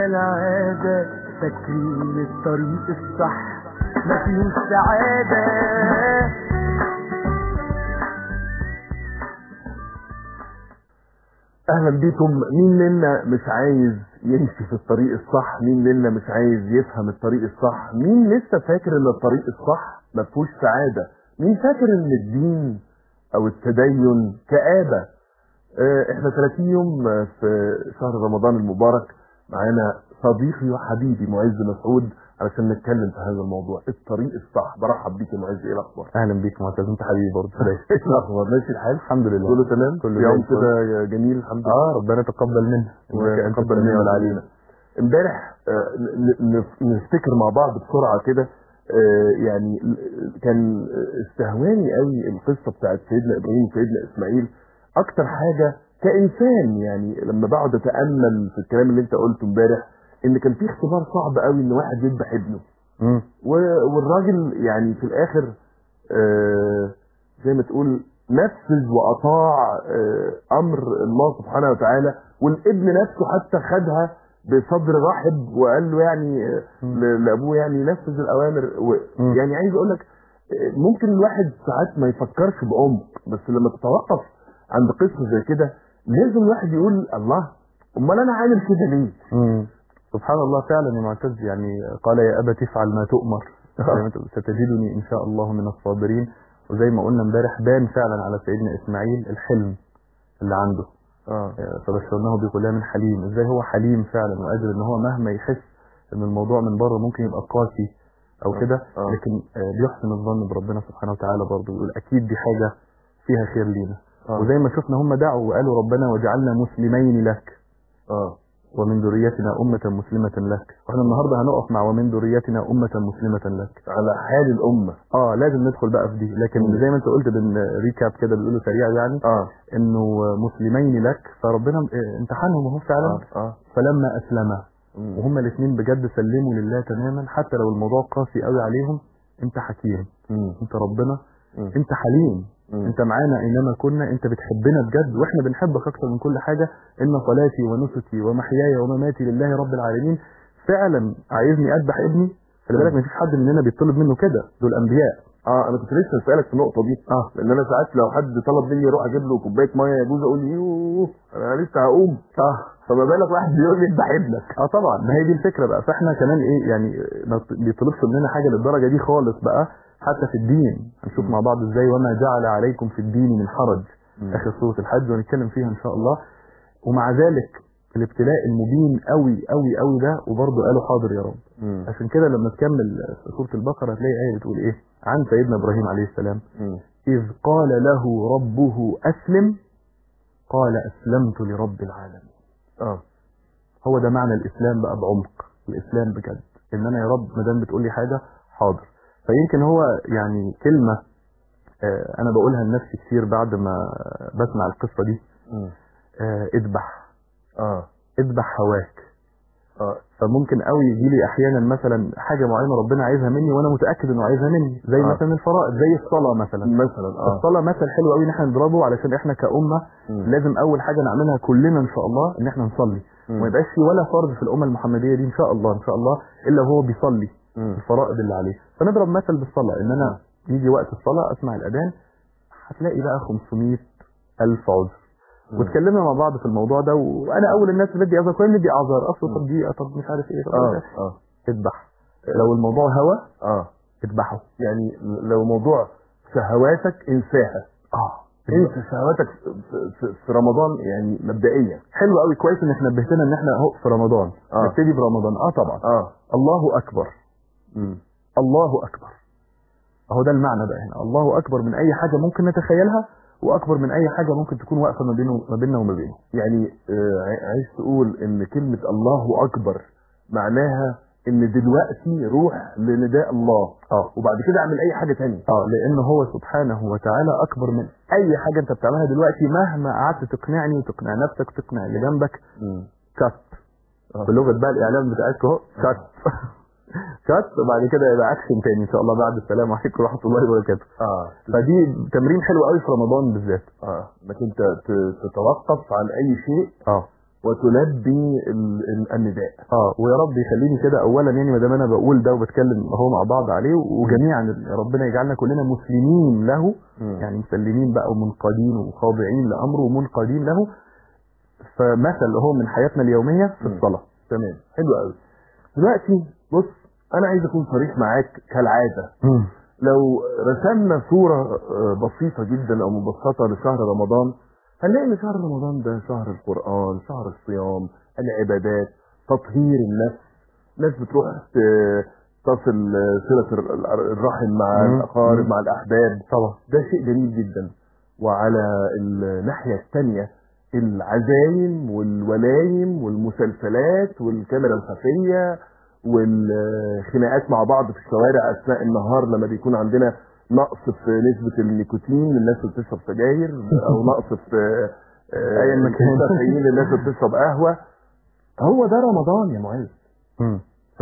كالعادة فاكرين الطريق الصح مفيهوش سعادة اهلا بيكم مين منا مش عايز يمشي في الطريق الصح مين منا مش عايز يفهم الطريق الصح مين لسه فاكر ان الطريق الصح ما فيهوش سعاده مين فاكر ان الدين او التدين كآبة اه احنا 30 يوم في شهر رمضان المبارك معانا صديقي وحبيبي معز مسعود علشان نتكلم في هذا الموضوع الطريق الصح برحب بيك يا معز ايه الاخبار اهلا بيك معتز انت حبيبي برضه ايه الاخبار ماشي الحال الحمد لله كله تمام كله يوم زي الفل. كده جميل الحمد لله اه ربنا يتقبل منا وتقبل منا والعلينا امبارح آه، ن- ن- نفتكر مع بعض بسرعه كده آه، يعني ال- كان استهواني قوي القصه بتاعت سيدنا ابراهيم وسيدنا اسماعيل اكتر حاجه كانسان يعني لما بقعد اتامل في الكلام اللي انت قلته امبارح ان كان في اختبار صعب قوي ان واحد يذبح ابنه مم. و- والراجل يعني في الاخر آه، زي ما تقول نفذ واطاع آه، امر الله سبحانه وتعالى والابن نفسه حتى خدها بصدر رحب وقال له يعني آه، ل- لابوه يعني نفذ الاوامر و- مم. يعني عايز اقول لك آه، ممكن الواحد ساعات ما يفكرش بعمق بس لما تتوقف عند قصه زي كده لازم الواحد يقول الله امال انا عامل كده ليه؟ مم. سبحان الله فعلا يا معتز يعني قال يا ابت افعل ما تؤمر زي ما تقول، ستجدني ان شاء الله من الصابرين وزي ما قلنا امبارح بان فعلا على سيدنا اسماعيل الحلم اللي عنده اه آه، فبشرناه بغلام حليم ازاي هو حليم فعلا وقادر ان هو مهما يحس ان الموضوع من بره ممكن يبقى قاسي او آه، كده آه. لكن آه، بيحسن الظن بربنا سبحانه وتعالى برضه يقول اكيد دي حاجه فيها خير لينا آه. وزي ما شفنا هم دعوا وقالوا ربنا واجعلنا مسلمين لك اه ومن ذريتنا أمة مسلمة لك واحنا النهاردة هنقف مع ومن ذريتنا أمة مسلمة لك على حال الامه اه لازم ندخل بقى في دي لكن مم. زي ما انت قلت بن ريكاب كده بيقولوا سريع يعني اه انه مسلمين لك فربنا اه، امتحنهم اهو فعلا اه اه فلما اسلما مم. وهما الاثنين بجد سلموا لله تماما حتى لو الموضوع قاسي قوي عليهم انت حكيم مم. انت ربنا مم. انت حليم مم. انت معانا اينما كنا انت بتحبنا بجد واحنا بنحبك اكتر من كل حاجه ان صلاتي ونسكي ومحياي ومماتي لله رب العالمين فعلا عايزني اذبح ابني خلي بالك مفيش حد مننا بيطلب منه كده دول انبياء اه انا كنت لسه اسالك في النقطه دي اه لان انا ساعات لو حد طلب مني اروح اجيب له كوبايه ميه يجوز اقول يوه انا لسه هقوم اه فما بالك واحد بيقول لي اذبح ابنك اه طبعا ما هي دي الفكره بقى فاحنا كمان ايه يعني ما بيطلبش مننا حاجه للدرجه دي خالص بقى حتى في الدين هنشوف مم. مع بعض ازاي وما جعل عليكم في الدين من حرج مم. اخر سوره الحج وهنتكلم فيها ان شاء الله ومع ذلك الابتلاء المبين قوي قوي قوي ده وبرضه قالوا حاضر يا رب مم. عشان كده لما تكمل في سوره البقره هتلاقي ايه بتقول ايه عن سيدنا ابراهيم عليه السلام مم. اذ قال له ربه اسلم قال اسلمت لرب العالمين اه هو ده معنى الاسلام بقى بعمق الاسلام بجد ان انا يا رب ما دام بتقول لي حاجه حاضر فيمكن هو يعني كلمه آه، انا بقولها لنفسي كتير بعد ما بسمع القصه دي مم. آه، اذبح اه اذبح هواك اه فممكن قوي يجي لي احيانا مثلا حاجه معينه ربنا عايزها مني وانا متاكد انه عايزها مني زي آه. مثلا الفرائض زي الصلاه مثلا مثلا اه الصلاه مثل حلو قوي ان احنا نضربه علشان احنا كامه مم. لازم اول حاجه نعملها كلنا ان شاء الله ان احنا نصلي مم. وما يبقاش في ولا فرد في الامه المحمديه دي ان شاء الله ان شاء الله الا وهو بيصلي مم. الفرائض اللي عليه فنضرب مثل بالصلاه ان انا يجي وقت الصلاه اسمع الاذان هتلاقي بقى 500 الف عذر مم. واتكلمنا مع بعض في الموضوع ده وانا اول الناس اللي بدي اعذر كل ندي اعذار اصل طب دقيقه طب مش عارف ايه طب اه مش عارف. اه اذبح لو الموضوع هوى اه اذبحه يعني لو موضوع شهواتك انساها اه انسى شهواتك في- في- في رمضان يعني مبدئيا حلو قوي كويس انك نبهتنا ان احنا اهو في رمضان آه. نبتدي برمضان اه طبعا اه الله اكبر مم. الله اكبر اهو ده المعنى بقى هنا الله اكبر من اي حاجه ممكن نتخيلها واكبر من اي حاجه ممكن تكون واقفه ما بينه ما بيننا وما بينه يعني آه، عاي- عايز تقول ان كلمة الله اكبر معناها ان دلوقتي روح لنداء الله اه وبعد كده اعمل اي حاجة تانية اه لان هو سبحانه وتعالى اكبر من اي حاجه انت بتعملها دلوقتي مهما قعدت تقنعني وتقنع نفسك تقنع اللي جنبك كات آه. بلغه بقى الاعلام بتاعتكم اهو كات كات وبعد كده يبقى اكشن تاني ان شاء الله بعد السلام عليكم ورحمه الله وبركاته اه فدي تمرين حلو قوي في رمضان بالذات اه انك انت ت- تتوقف عن اي شيء اه وتلبي ال- ال- النداء اه ويا رب يخليني كده اولا يعني ما دام انا بقول ده وبتكلم اهو مع بعض عليه وجميعا يا ربنا يجعلنا كلنا مسلمين له يعني مسلمين بقى ومنقادين وخاضعين لامره ومنقادين له فمثل هو من حياتنا اليوميه في مم. الصلاه تمام حلو قوي دلوقتي بص انا عايز اكون صريح معاك كالعاده لو رسمنا صورة آه، بسيطة جدا أو مبسطة لشهر رمضان هنلاقي إن شهر رمضان ده شهر القرآن شهر الصيام العبادات تطهير النفس ناس بتروح ت- تصل آه، صلة الر- الرحم مع مم. الأقارب مم. مع الأحباب طبعا ده شيء جميل جدا وعلى الناحية الثانية العزايم والولايم والمسلسلات والكاميرا الخفية والخناقات مع بعض في الشوارع أثناء النهار لما بيكون عندنا نقص في نسبة النيكوتين للناس اللي بتشرب سجاير أو نقص في آه، أي مكان. الكافيين للناس اللي بتشرب قهوة هو ده رمضان يا معز مم.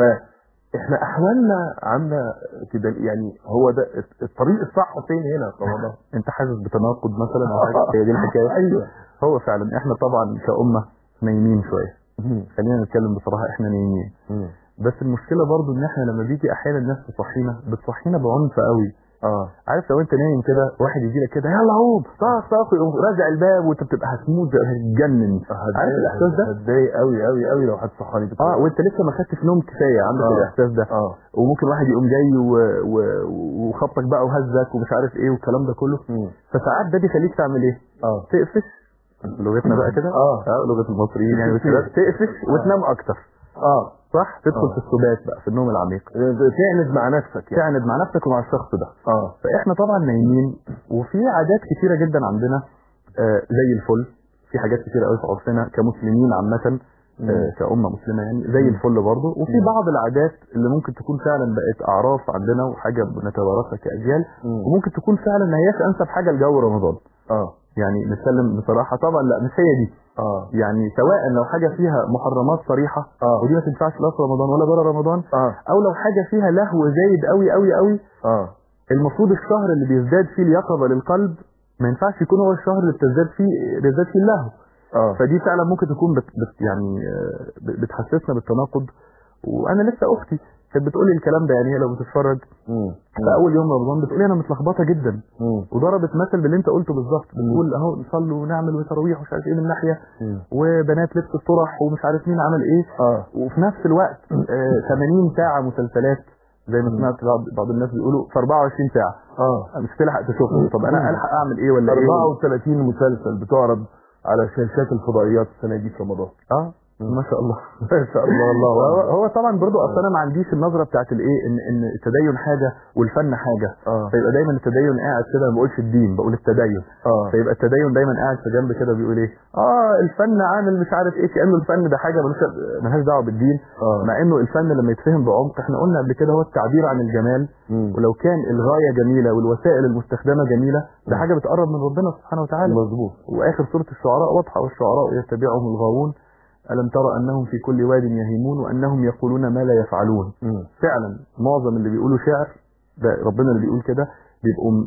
فاحنا احوالنا عامله كده يعني هو ده الطريق الصح فين هنا في رمضان انت حاسس بتناقض مثلا او حاجه هي دي الحكايه ايوه هو فعلا احنا طبعا كأمة نايمين شوية خلينا نتكلم بصراحة احنا نايمين بس المشكلة برضو ان احنا لما بيجي احيانا الناس تصحينا بتصحينا بعنف قوي اه عارف لو انت نايم كده واحد يجي لك كده يلا قوم طاق طاق يقوم راجع الباب وانت بتبقى هتموت هتتجنن عارف الاحساس ده؟ هتضايق قوي قوي قوي لو حد صحاني كده اه وانت لسه ما خدتش نوم كفايه عندك آه. الاحساس ده اه وممكن واحد يقوم جاي و- و- وخبطك بقى وهزك ومش عارف ايه والكلام ده كله مم. فساعات ده بيخليك تعمل ايه؟ اه تقفش لغتنا بقى كده آه. اه لغه المصريين يعني بالكده تقفش وتنام اكتر اه صح تدخل آه. في السبات بقى في النوم العميق تعند مع نفسك يعني تعند مع نفسك ومع الشخص ده اه فاحنا طبعا نايمين وفي عادات كتيره جدا عندنا آه، زي الفل في حاجات كتيره قوي في عرفنا كمسلمين عامه آه، كأمة مسلمة يعني زي الفل برضه وفي مم. بعض العادات اللي ممكن تكون فعلا بقت أعراف عندنا وحاجة بنتوارثها كأجيال مم. وممكن تكون فعلا ما هياش أنسب حاجة لجو رمضان اه يعني نتكلم بصراحة طبعا لا مش هي دي اه يعني سواء لو حاجة فيها محرمات صريحة آه. ودي ما تنفعش لا في رمضان ولا بره رمضان اه أو لو حاجة فيها لهو زايد قوي قوي قوي اه المفروض الشهر اللي بيزداد فيه اليقظة للقلب ما ينفعش يكون هو الشهر اللي بتزداد فيه بيزداد فيه اللهو اه فدي فعلا ممكن تكون بت بت يعني آه، ب- بتحسسنا بالتناقض وانا لسه اختي كانت بتقول لي الكلام ده يعني هي لو بتتفرج مم. في اول يوم رمضان بتقول لي انا متلخبطه جدا مم. وضربت مثل باللي انت قلته بالظبط بتقول اهو نصلي ونعمل وتراويح ومش عارف ايه من ناحيه مم. وبنات لبس الطرح ومش عارف مين عمل ايه اه وفي نفس الوقت آه 80 ساعه مسلسلات زي ما سمعت بعض بعض الناس بيقولوا في 24 ساعه اه مش تلحق تشوفهم طب انا الحق اعمل ايه ولا ايه 34 مسلسل بتعرض على شاشات الفضائيات السنه دي في رمضان اه ما شاء الله ما شاء الله الله هو, أكبر. هو طبعا برضو اصل انا ما عنديش النظره بتاعت الايه ان ان التدين حاجه والفن حاجه اه فيبقى دايما التدين قاعد كده ما بقولش الدين بقول التدين اه فيبقى التدين دايما قاعد في جنب كده بيقول ايه اه الفن عامل مش عارف ايه كانه الفن ده حاجه ملوش ملهاش دعوه بالدين اه مع انه الفن لما يتفهم بعمق احنا قلنا قبل كده هو التعبير عن الجمال مم. ولو كان الغايه جميله والوسائل المستخدمه جميله ده مم. حاجه بتقرب من ربنا سبحانه وتعالى مظبوط واخر سوره الشعراء واضحه والشعراء يتبعهم الغاوون الم ترى انهم في كل واد يهيمون وانهم يقولون ما لا يفعلون مم. فعلا معظم اللي بيقولوا شعر ده ربنا اللي بيقول كده بيبقوا م-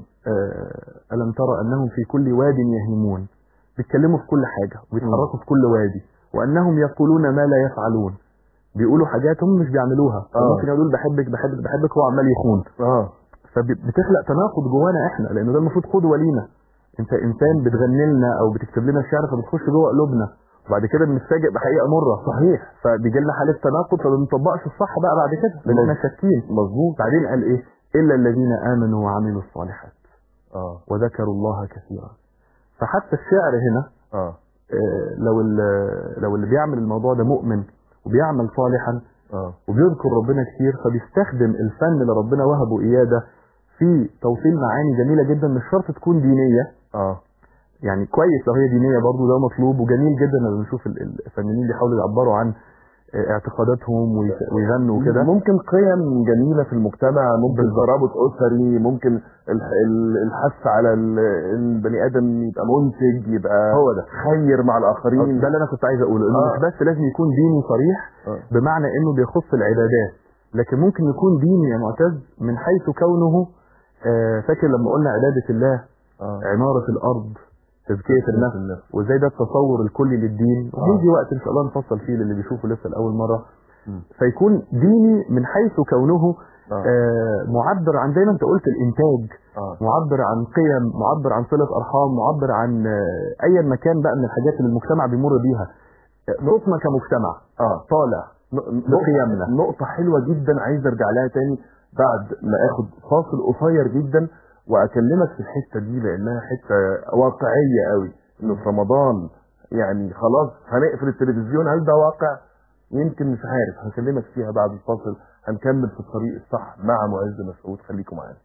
آه، ألم ترى أنهم في كل واد يهيمون بيتكلموا في كل حاجة وبيتحركوا في كل وادي وأنهم يقولون ما لا يفعلون بيقولوا حاجات هم مش بيعملوها آه. ممكن يقول بحبك بحبك بحبك هو عمال يخون اه فبتخلق تناقض جوانا احنا لانه ده المفروض قدوه لينا انت انسان بتغني لنا او بتكتب لنا الشعر فبتخش جوه قلوبنا وبعد كده بنتفاجئ بحقيقه مره صحيح فبيجي لنا حاله تناقض فما بنطبقش الصح بقى بعد كده لان احنا شاكين مظبوط بعدين قال ايه الا الذين امنوا وعملوا الصالحات اه وذكروا الله كثيرا فحتى الشعر هنا اه آه، لو ال- لو اللي بيعمل الموضوع ده مؤمن وبيعمل صالحا اه وبيذكر ربنا كتير فبيستخدم الفن اللي ربنا وهبه إياه في توصيل معاني جميلة جدا مش شرط تكون دينية اه يعني كويس لو هي دينية برضو ده مطلوب وجميل جدا لما نشوف ال- ال- الفنانين بيحاولوا يعبروا عن آه، اعتقاداتهم وي- ويغنوا كده ممكن قيم جميلة في المجتمع ممكن بالظبط. ترابط أسري ممكن الح- ال- الحث على ال- البني آدم يبقى منتج يبقى هو ده خير مع الآخرين ده اللي انا كنت عايز اقوله انه آه. مش بس لازم يكون ديني صريح آه. بمعنى انه بيخص العبادات لكن ممكن يكون ديني يا معتز من حيث كونه آه، فاكر لما قلنا عبادة الله آه. عمارة الأرض تزكيه النفس وازاي ده التصور الكلي للدين آه. وهيجي وقت ان شاء الله نفصل فيه للي بيشوفه لسه لاول مره مم. فيكون ديني من حيث كونه آه. آه معبر عن زي ما انت قلت الانتاج اه معبر عن قيم معبر عن صله ارحام معبر عن آه، ايا مكان بقى من الحاجات اللي المجتمع بيمر بيها آه، صوتنا كمجتمع اه طالع بقيمنا. نقطة, نقطة حلوة جدا عايز ارجع لها تاني بعد ما اخد فاصل قصير جدا واكلمك في الحتة دي لانها حتة واقعية قوي انه في رمضان يعني خلاص هنقفل التلفزيون هل ده واقع يمكن مش عارف هكلمك فيها بعد الفاصل هنكمل في الطريق الصح مع معز مسعود خليكم معانا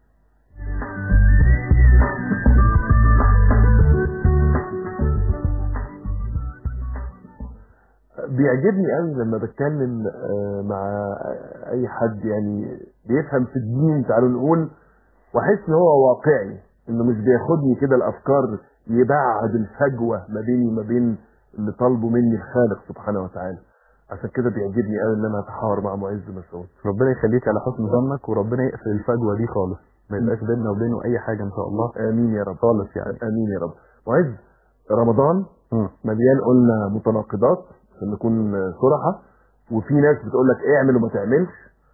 بيعجبني قوي لما بتكلم آه، مع اي حد يعني بيفهم في الدين تعالوا نقول واحس ان هو واقعي انه مش بياخدني كده الافكار يبعد الفجوه ما بيني وما بين اللي طالبه مني الخالق سبحانه وتعالى عشان كده بيعجبني قوي ان انا اتحاور مع معز مسعود ربنا يخليك على حسن ظنك وربنا يقفل الفجوه دي خالص ما يبقاش بيننا وبينه اي حاجه ان شاء الله امين يا رب خالص يعني امين يا رب معز رمضان مم. مليان قلنا متناقضات عشان نكون صراحة وفي ناس بتقول لك اعمل وما تعملش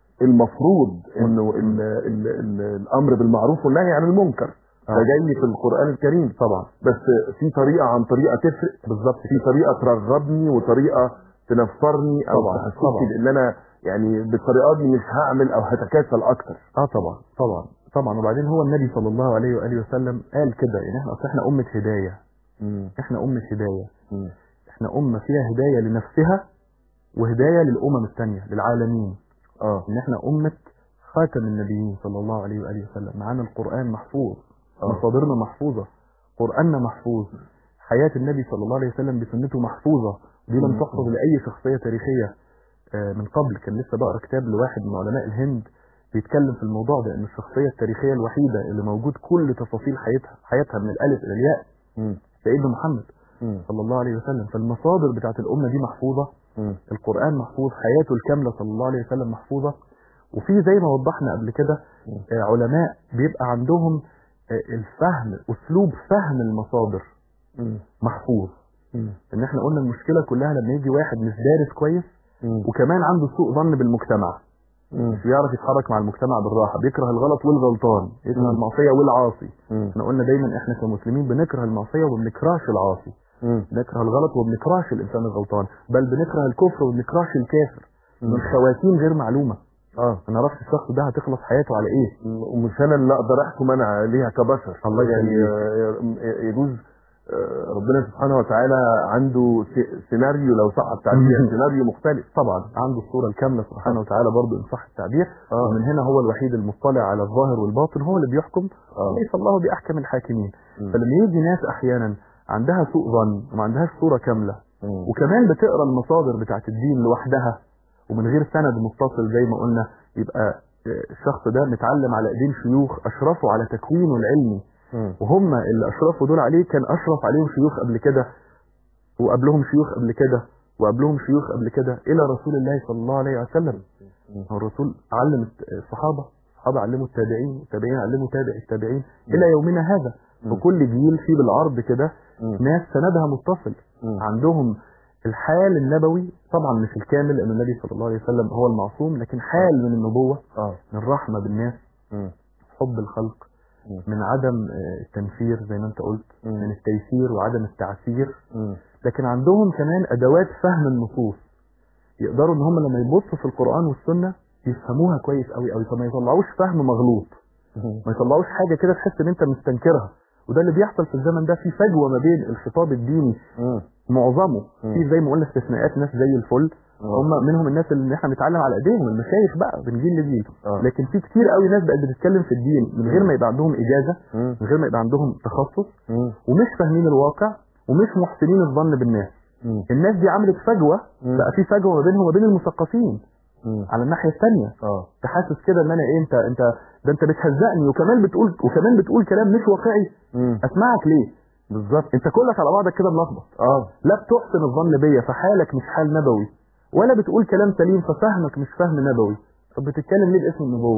المفروض انه ال ال ال الامر بالمعروف والنهي عن المنكر آه. ده جاي في القران الكريم طبعا بس في طريقه عن طريقه تفرق بالظبط في طريقه ترغبني وطريقه تنفرني او طبعا، تحسسني طبعا. بان انا يعني بالطريقه دي مش هعمل او هتكاسل اكتر اه طبعا طبعا طبعا وبعدين هو النبي صلى الله عليه واله وسلم قال كده ان احنا اصل احنا امه هدايه مم. احنا امه هدايه مم. احنا امه فيها هدايه لنفسها وهدايه للامم الثانيه للعالمين اه ان احنا امه خاتم النبيين صلى الله عليه واله وسلم معانا القران محفوظ آه. مصادرنا محفوظه قراننا محفوظ حياه النبي صلى الله عليه وسلم بسنته محفوظه دي لم مم. تحفظ لاي شخصيه تاريخيه آه، من قبل كان لسه بقرا كتاب لواحد من علماء الهند بيتكلم في الموضوع ده ان الشخصيه التاريخيه الوحيده اللي موجود كل تفاصيل حياتها حياتها من الالف الى الياء مم. سيدنا محمد مم. صلى الله عليه وسلم فالمصادر بتاعت الامه دي محفوظه مم. القرآن محفوظ حياته الكاملة صلى الله عليه وسلم محفوظة وفي زي ما وضحنا قبل كده آه، علماء بيبقى عندهم آه، الفهم أسلوب فهم المصادر مم. محفوظ مم. ان احنا قلنا المشكلة كلها لما يجي واحد مش دارس كويس مم. وكمان عنده سوء ظن بالمجتمع مم. مش بيعرف يتحرك مع المجتمع بالراحة بيكره الغلط والغلطان يكره مم. المعصية والعاصي مم. احنا قلنا دايما احنا كمسلمين بنكره المعصية وما بنكرهش العاصي مم. بنكره الغلط وما بنكرهش الانسان الغلطان بل بنكره الكفر وما بنكرهش الكافر مم. من خواتيم غير معلومة اه ما نعرفش الشخص ده هتخلص حياته على ايه ومش انا اللي اقدر احكم انا عليها كبشر الله يعني يخليك. آه، يجوز آه، ربنا سبحانه وتعالى عنده س- سيناريو لو صح التعبير مم. سيناريو مختلف طبعا عنده الصورة الكاملة سبحانه وتعالى برضه إن صح التعبير آه. ومن هنا هو الوحيد المطلع على الظاهر والباطن هو اللي بيحكم آه. ليس الله بأحكم الحاكمين مم. فلما يجي ناس أحيانا عندها سوء ظن وما عندهاش صورة كاملة مم. وكمان بتقرا المصادر بتاعت الدين لوحدها ومن غير سند متصل زي ما قلنا يبقى آه، الشخص ده متعلم على ايدين شيوخ اشرفوا على تكوينه العلمي مم. وهم اللي اشرفوا دول عليه كان اشرف عليهم شيوخ قبل كده وقبلهم شيوخ قبل كده وقبلهم شيوخ قبل كده الى رسول الله صلى الله عليه وسلم هو الرسول علم الت- الصحابه الصحابه علموا التابعين التابعين علموا تابع التابعين الى يومنا هذا مم. وكل جيل فيه بالعرض كده مم. ناس سندها متصل مم. عندهم الحال النبوي طبعا مش الكامل لان النبي صلى الله عليه وسلم هو المعصوم لكن حال من النبوه اه من الرحمه بالناس مم. حب الخلق مم. من عدم آه، التنفير زي ما انت قلت مم. من التيسير وعدم التعسير مم. لكن عندهم كمان ادوات فهم النصوص يقدروا ان هم لما يبصوا في القران والسنه يفهموها كويس قوي قوي فما يطلعوش فهم مغلوط ما يطلعوش حاجه كده تحس ان انت مستنكرها وده اللي بيحصل في الزمن ده في فجوه ما بين الخطاب الديني مم. معظمه مم. في زي ما قلنا استثناءات ناس زي الفل آه. هم منهم الناس اللي احنا بنتعلم على ايديهم المشايخ بقى من جيل لجيل آه. لكن في كتير قوي ناس بقت بتتكلم في الدين من غير ما يبقى عندهم اجازه مم. من غير ما يبقى عندهم تخصص مم. ومش فاهمين الواقع ومش محسنين الظن بالناس مم. الناس دي عملت فجوه مم. بقى في فجوه ما بينهم وما بين المثقفين مم. على الناحيه الثانيه اه تحسس كده ان انا ايه انت انت ده انت بتهزقني وكمان بتقول وكمان بتقول كلام مش واقعي مم. اسمعك ليه بالظبط انت كلك على بعضك كده ملخبط اه لا بتحسن الظن بيا فحالك مش حال نبوي ولا بتقول كلام سليم ففهمك مش فهم نبوي طب بتتكلم ليه باسم النبوه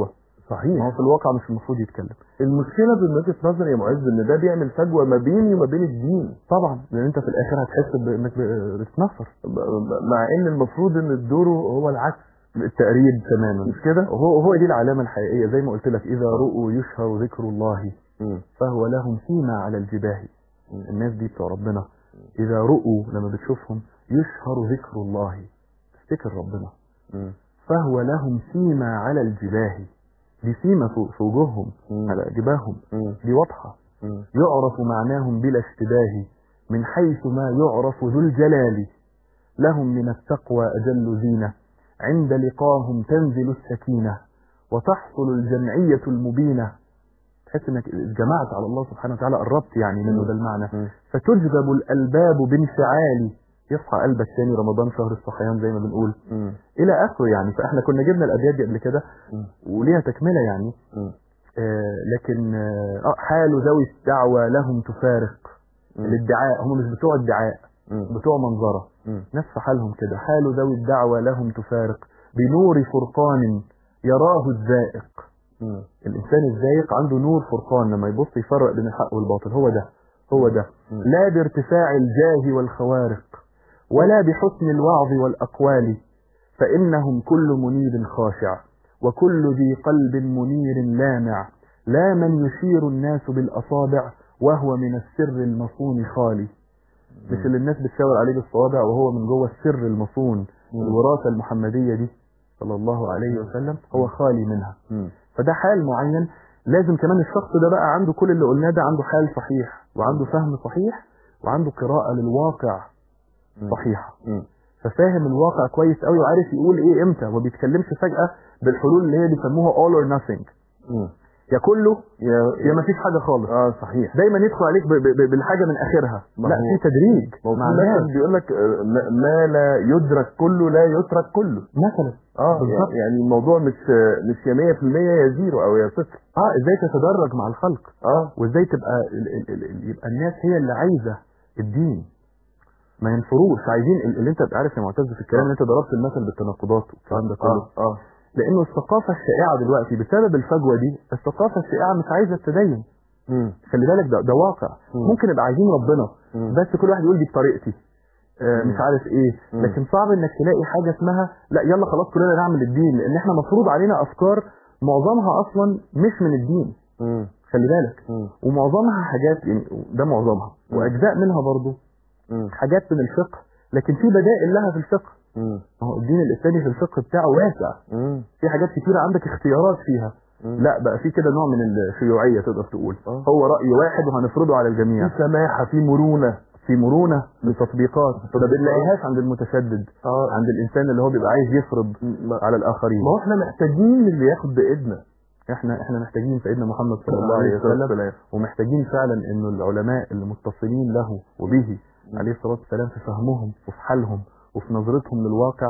ما صحيح هو في الواقع مش المفروض يتكلم المشكله من وجهه نظري يا معز ان ده بيعمل فجوه ما بيني وما بين الدين طبعا لان انت في الاخر هتحس بانك ب- بتتنصر ب- ب- مع ان المفروض ان دوره هو العكس التقريب تماما مش كده وهو هو دي العلامه الحقيقيه زي ما قلت لك اذا رؤوا يشهر ذكر الله مم. فهو لهم فيما على الجباه الناس دي بتوع ربنا اذا رؤوا لما بتشوفهم يشهر ذكر الله تفتكر ربنا مم. فهو لهم فيما على الجباه دي سيمة في في وجوههم مم. على جباههم مم. دي واضحة مم. يعرف معناهم بلا اشتباه من حيث ما يعرف ذو الجلال لهم من التقوى أجل زينة عند لقاهم تنزل السكينة وتحصل الجمعية المبينة تحس انك جمعت على الله سبحانه وتعالى قربت يعني منه ده المعنى مم. فتجذب الألباب بانفعال يصحى قلبك تاني رمضان شهر الصحيان زي ما بنقول مم. إلى آخره يعني فإحنا كنا جبنا الأبيات دي قبل كده مم. وليها تكملة يعني مم. آه لكن آه حال ذوي الدعوة لهم تفارق مم. الادعاء هم مش بتوع ادعاء مم. بتوع منظرة مم. ناس في حالهم كده حال ذوي الدعوة لهم تفارق بنور فرقان يراه الزائق مم. الإنسان الزائق عنده نور فرقان لما يبص يفرق بين الحق والباطل هو ده هو ده مم. لا بارتفاع الجاه والخوارق ولا بحسن الوعظ والأقوال فإنهم كل منيب خاشع وكل ذي قلب منير لامع لا من يشير الناس بالأصابع وهو من السر المصون خالي مش اللي الناس بتشاور عليه بالصوابع وهو من جوه السر المصون الوراثة المحمدية دي صلى الله عليه وسلم هو خالي منها مم. فده حال معين لازم كمان الشخص ده بقى عنده كل اللي قلناه ده عنده حال صحيح وعنده فهم صحيح وعنده قراءة للواقع مم. صحيحة مم. ففاهم الواقع كويس قوي وعارف يقول ايه امتى وما بيتكلمش فجأة بالحلول اللي هي بيسموها all or nothing مم. يا كله يا يا ما فيش حاجة خالص اه صحيح دايما يدخل عليك ب- ب- ب- بالحاجة من اخرها ما لا هو- في تدريج ما هو في مع مثل الناس بيقول لك آه، ما- ما لا يدرك كله لا يترك كله مثلا اه بالظبط. يعني الموضوع مش آه، مش يا 100% يا زيرو او يا صفر اه ازاي تتدرج مع الخلق اه وازاي تبقى ال ال ال ال يبقى الناس هي اللي عايزه الدين ما ينفروش عايزين ال- اللي انت عارف يا معتز في الكلام اللي انت ضربت المثل بالتناقضات والكلام ده كله اه اه لانه الثقافه الشائعه دلوقتي بسبب الفجوه دي الثقافه الشائعه مش عايزه التدين مم. خلي بالك ده ده واقع مم. ممكن يبقى عايزين ربنا مم. بس كل واحد يقول دي بطريقتي آه مم. مش عارف ايه مم. لكن صعب انك تلاقي حاجه اسمها لا يلا خلاص كلنا نعمل الدين لان احنا مفروض علينا افكار معظمها اصلا مش من الدين مم. خلي بالك مم. ومعظمها حاجات يعني ده معظمها مم. واجزاء منها برضو مم. حاجات من الفقه لكن في بدائل لها في الفقه مم. ما هو الدين الاسلامي في الفقه بتاعه واسع مم. في حاجات كتيره عندك اختيارات فيها مم. لا بقى في كده نوع من الشيوعيه تقدر تقول آه. هو راي واحد وهنفرضه على الجميع في سماحه في مرونه في مرونه للتطبيقات ما بنلاقيهاش عند المتشدد اه عند الانسان اللي هو بيبقى عايز يفرض ما على الاخرين ما هو احنا محتاجين اللي ياخد بايدنا احنا احنا محتاجين سيدنا محمد صلى الله عليه وسلم والسلام. ومحتاجين فعلا انه العلماء اللي متصلين له وبه عليه الصلاه والسلام في فهمهم وفي حالهم وفي نظرتهم للواقع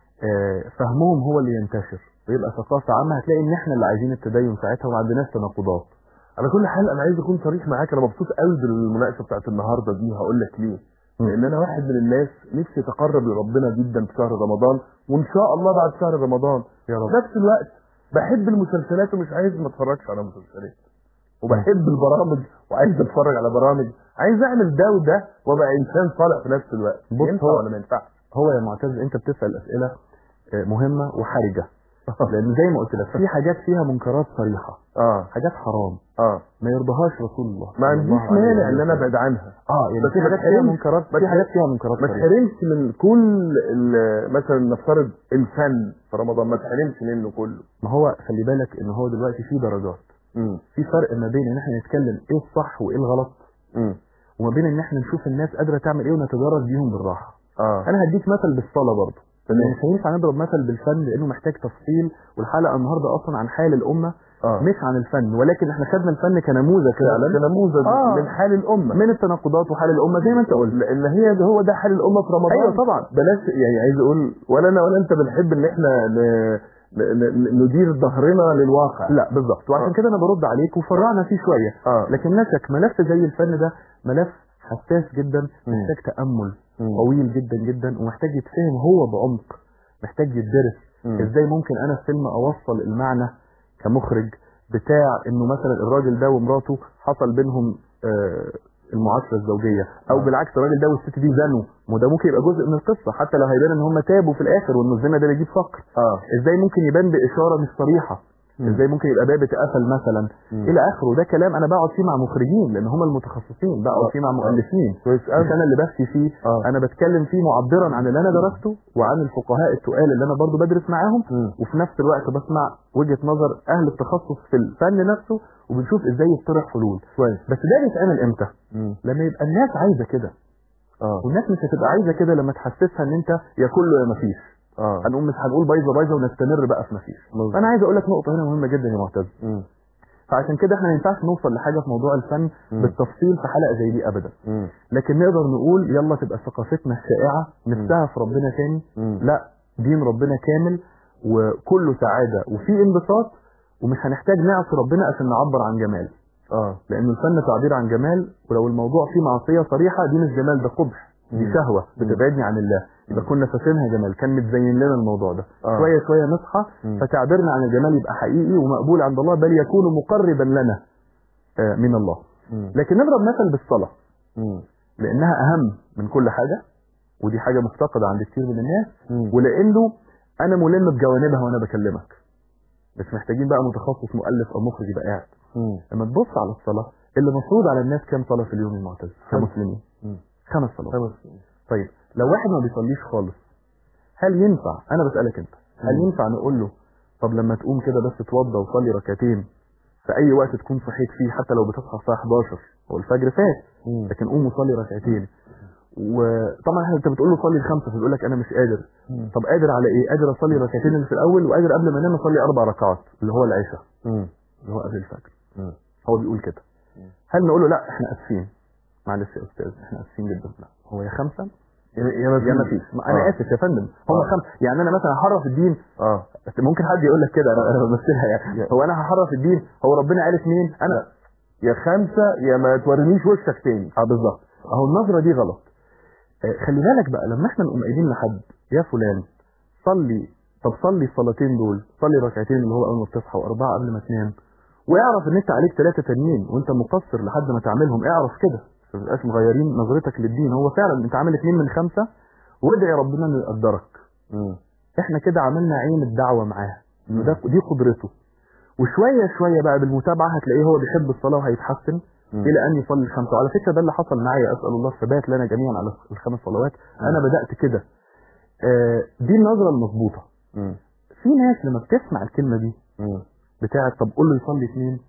آه، فهمهم هو اللي ينتشر ويبقى ثقافه عامه هتلاقي ان احنا اللي عايزين التدين ساعتها وما عندناش تناقضات على كل حال انا عايز اكون صريح معاك انا مبسوط قوي بالمناقشه بتاعت النهارده دي هقول لك ليه مم. لان انا واحد من الناس نفسي اتقرب لربنا جدا في شهر رمضان وان شاء الله بعد شهر رمضان يا رب في نفس الوقت بحب المسلسلات ومش عايز ما اتفرجش على مسلسلات وبحب البرامج وعايز اتفرج على برامج عايز اعمل ده وده وابقى انسان صالح في نفس الوقت بص ينفع هو- ولا ما ينفعش هو يا معتز انت بتسال اسئله آه، مهمه وحرجه لان زي ما قلت لك في حاجات فيها منكرات صريحه اه حاجات حرام اه ما يرضاهاش رسول الله ما صلى عنديش الله عليه مانع ان انا وسلم. ابعد عنها اه يعني بس في ما حاجات فيها تحرمش- منكرات ما في تح- حاجات فيها منكرات ما صريحة. تحرمش من كل ال- مثلا نفترض الفن في رمضان ما تحرمش منه كله ما هو خلي بالك ان هو دلوقتي في درجات امم في فرق ما بين ان احنا نتكلم ايه الصح وايه الغلط امم وما بين ان احنا نشوف الناس قادره تعمل ايه ونتدرج بيهم بالراحه اه انا هديك مثل بالصلاه برضه تمام. مش هينفع نضرب مثل بالفن لانه محتاج تفصيل والحلقه النهارده اصلا عن حال الامه اه مش عن الفن ولكن احنا خدنا الفن كنموذج فعلا كنموذج آه. من حال الامه من التناقضات وحال الامه زي ما انت قلت لان هي ده هو ده حال الامه في رمضان ايوه طبعا بلاش يعني عايز اقول ولا انا ولا انت بنحب ان احنا ن... ن... ن... ندير ظهرنا للواقع لا بالظبط وعشان آه. كده انا برد عليك وفرعنا فيه شويه اه لكن لا شك ملف زي الفن ده ملف حساس جدا محتاج تامل مم. طويل جدا جدا ومحتاج يتفهم هو بعمق محتاج يدرس مم. ازاي ممكن انا في فيلم اوصل المعنى كمخرج بتاع انه مثلا الراجل ده ومراته حصل بينهم آه، المعاشره الزوجيه او آه. بالعكس الراجل ده والست دي زنوا ما ده ممكن يبقى جزء من القصه حتى لو هيبان ان هم تابوا في الاخر وان الزنا ده بيجيب فقر اه ازاي ممكن يبان باشاره مش صريحه مم. ازاي ممكن يبقى باب اتقفل مثلا مم. الى اخره ده كلام انا بقعد فيه مع مخرجين لان هم المتخصصين بقعد آه. فيه مع آه. مؤلفين كويس مش قوي انا اللي بفتي فيه آه. انا بتكلم فيه معبرا عن اللي انا درسته وعن الفقهاء التقال اللي انا برضو بدرس معاهم مم. وفي نفس الوقت بسمع وجهة نظر اهل التخصص في الفن نفسه وبنشوف ازاي يقترح حلول كويس بس ده بيتعمل امتى مم. لما يبقى الناس عايزه كده اه والناس مش هتبقى عايزه كده لما تحسسها ان انت يا كله يا مفيش اه هنقوم مش هنقول بايظه بايظه ونستمر بقى في مفيش مظبوط. فانا عايز اقول لك نقطه هنا مهمه جدا يا معتز مم. فعشان كده احنا ما ينفعش نوصل لحاجه في موضوع الفن مم. بالتفصيل في حلقه زي دي ابدا مم. لكن نقدر نقول يلا تبقى ثقافتنا الشائعه نفسها في ربنا تاني مم. لا دين ربنا كامل وكله سعاده وفي انبساط ومش هنحتاج نعصي ربنا عشان نعبر عن جمال اه لان الفن تعبير عن جمال ولو الموضوع فيه معصيه صريحه دي مش جمال ده قبح دي مم. شهوه بتبعدني عن الله يبقى كنا فاكرينها جمال كان متزين لنا الموضوع ده آه. شويه شويه نصحى مم. فتعبيرنا عن الجمال يبقى حقيقي ومقبول عند الله بل يكون مقربا لنا آه، من الله مم. لكن نضرب مثل بالصلاه مم. لانها اهم من كل حاجه ودي حاجه مفتقده عند كتير من الناس مم. ولانه انا ملم بجوانبها وانا بكلمك مش محتاجين بقى متخصص مؤلف او مخرج يبقى قاعد مم. لما تبص على الصلاه اللي مفروض على الناس كام صلاه في اليوم المعتز كمسلمين مم. خمس صلوات خمس طيب لو واحد ما بيصليش خالص هل ينفع انا بسالك انت هل مم. ينفع نقول له طب لما تقوم كده بس اتوضى وصلي ركعتين في اي وقت تكون صحيت فيه حتى لو بتصحى الساعه 11 هو الفجر فات مم. لكن قوم وصلي ركعتين وطبعا احنا انت بتقول له صلي الخمسه فبيقول لك انا مش قادر مم. طب قادر على ايه قادر اصلي ركعتين اللي في الاول وقادر قبل ما انام اصلي اربع ركعات اللي هو العشاء مم. اللي هو قبل الفجر مم. هو بيقول كده مم. هل نقول له لا احنا اسفين معلش يا استاذ احنا اسفين جدا لا هو يا خمسه يا يا ما يا ما فيش ما انا آه. اسف يا فندم هم آه. خمسه يعني انا مثلا هحرف الدين اه ممكن حد يقول لك كده انا انا بمثلها يعني يا- هو انا هحرف الدين هو ربنا قال اثنين انا يا خمسة يا ما تورينيش وشك تاني اه بالظبط اهو النظره دي غلط آه، خلي بالك بقى لما احنا نقوم قايلين لحد يا فلان صلي طب صلي الصلاتين دول صلي ركعتين اللي هو اول ما بتصحى واربعه قبل ما تنام واعرف ان انت عليك ثلاثه تانيين وانت مقصر لحد ما تعملهم اعرف كده ما تبقاش مغيرين نظرتك للدين هو فعلا انت عامل اثنين من خمسه وادعي ربنا انه يقدرك مم. احنا كده عملنا عين الدعوه معاه انه ده دي قدرته وشويه شويه بقى بالمتابعه هتلاقيه هو بيحب الصلاه وهيتحسن مم. الى ان يصلي الخمسه وعلى فكره ده اللي حصل معايا اسال الله الثبات لنا جميعا على الخمس صلوات انا بدات كده آه، دي النظره المظبوطه مم. في ناس لما بتسمع الكلمه دي مم. بتاعت طب قول له يصلي اثنين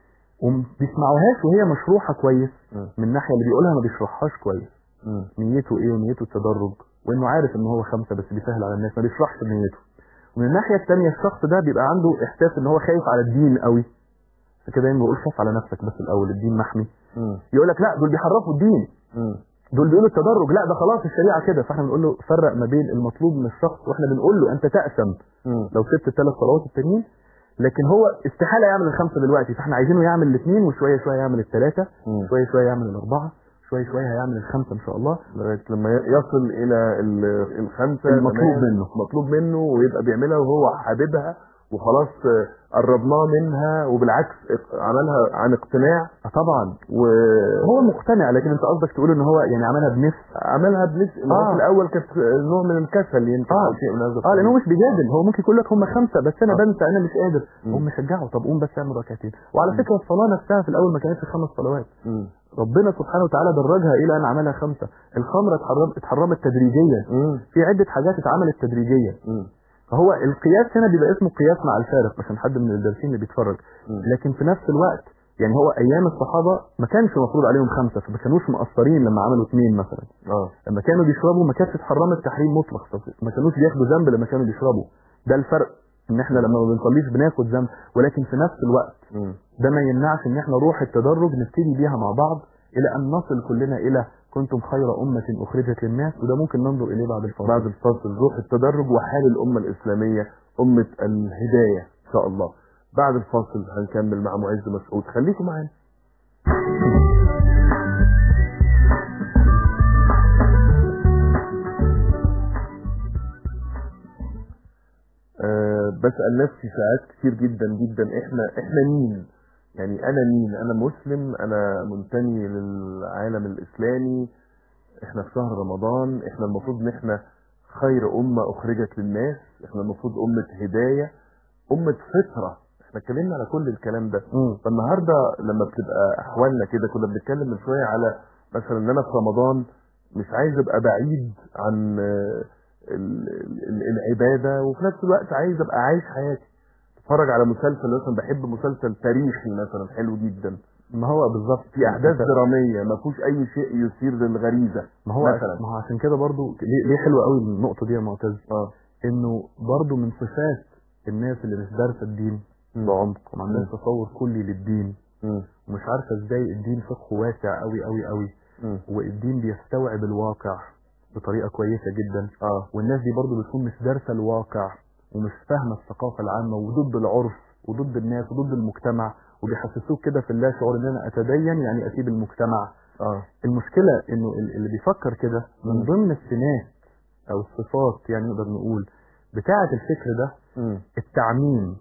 وما بيسمعوهاش وهي مشروحه كويس مم. من الناحيه اللي بيقولها ما بيشرحهاش كويس مم. نيته ايه ونيته التدرج وانه عارف ان هو خمسه بس بيسهل على الناس ما بيشرحش نيته ومن الناحيه الثانيه الشخص ده بيبقى عنده احساس ان هو خايف على الدين قوي كده دايما بقول خاف على نفسك بس الاول الدين محمي مم. يقول لك لا دول بيحرفوا الدين مم. دول بيقولوا التدرج لا ده خلاص الشريعه كده فاحنا بنقول له فرق ما بين المطلوب من الشخص واحنا بنقول له انت تأسم مم. لو سبت الثلاث صلوات التانيين لكن هو استحاله يعمل الخمسه دلوقتي فاحنا عايزينه يعمل الاثنين وشويه شويه يعمل الثلاثه مم. شويه شويه يعمل الاربعه شويه شويه هيعمل الخمسه ان شاء الله لغايه لما يصل الى ال- الخمسه المطلوب تمام. منه. مطلوب منه ويبقى بيعملها وهو حاببها وخلاص آه، قربناه منها وبالعكس اق- عملها عن اقتناع آه طبعا وعملها هو مقتنع لكن انت قصدك تقول ان هو يعني عملها بنفس بنفس آه. في الاول كانت نوع من الكسل يمكن آه. أو شيء من هذا اه لان هو مش بيجادل هو ممكن يقول لك هم خمسه بس انا آه. بنسى انا مش قادر مم. قوم مشجعه طب قوم بس اعمل ركعتين وعلى فكره الصلاه نفسها في الاول ما كانتش خمس صلوات مم. ربنا سبحانه وتعالى درجها الى ان عملها خمسه الخمره اتحرم- اتحرمت تدريجيا مم. في عده حاجات اتعملت تدريجيا مم. فهو القياس هنا بيبقى اسمه قياس مع الفارق عشان حد من الدارسين اللي بيتفرج مم. لكن في نفس الوقت يعني هو ايام الصحابه ما كانش المفروض عليهم خمسه فما كانوش مقصرين لما عملوا اثنين مثلا اه لما كانوا بيشربوا ما كانتش اتحرمت تحريم مطلق ما كانوش بياخدوا ذنب لما كانوا بيشربوا ده الفرق ان احنا لما ما بنصليش بناخد ذنب ولكن في نفس الوقت مم. ده ما يمنعش ان احنا روح التدرج نبتدي بيها مع بعض الى ان نصل كلنا الى كنتم خير امه اخرجت للناس وده ممكن ننظر اليه بعد الفاصل بعد الفصل روح التدرج وحال الأمة الإسلامية أمة الهداية إن شاء الله بعد الفاصل هنكمل مع معز مسعود خليكم معانا آه بسأل نفسي ساعات كتير جدا جدا احنا احنا مين يعني انا مين انا مسلم انا منتمي للعالم الاسلامي احنا في شهر رمضان احنا المفروض ان احنا خير امة اخرجت للناس احنا المفروض امة هداية امة فطرة احنا اتكلمنا على كل الكلام ده مم. فالنهارده لما بتبقى احوالنا كده كنا بنتكلم من شويه على مثلا ان انا في رمضان مش عايز ابقى بعيد عن آه، ال- ال- العباده وفي نفس الوقت عايز ابقى عايش حياتي اتفرج على مسلسل مثلا بحب مسلسل تاريخي مثلا حلو جدا ما هو بالظبط في احداث أنت- دراميه ما فيهوش اي شيء يثير للغريزه ما هو مثلا ما هو عشان كده برضو ليه, ليه حلوه قوي النقطه دي يا معتز اه انه برضو من صفات الناس اللي مش دارسه الدين مم. بعمق وما عندهاش مم. تصور كلي للدين مم. ومش عارفه ازاي الدين فقه واسع قوي قوي قوي مم. والدين بيستوعب الواقع بطريقه كويسه جدا اه والناس دي برضو بتكون مش دارسه الواقع ومش فاهمه الثقافه العامه وضد العرف وضد الناس وضد المجتمع وبيحسسوك كده في اللا شعور ان انا اتدين يعني اسيب المجتمع اه المشكله انه ال- اللي بيفكر كده من مم. ضمن السمات او الصفات يعني نقدر نقول بتاعه الفكر ده مم. التعميم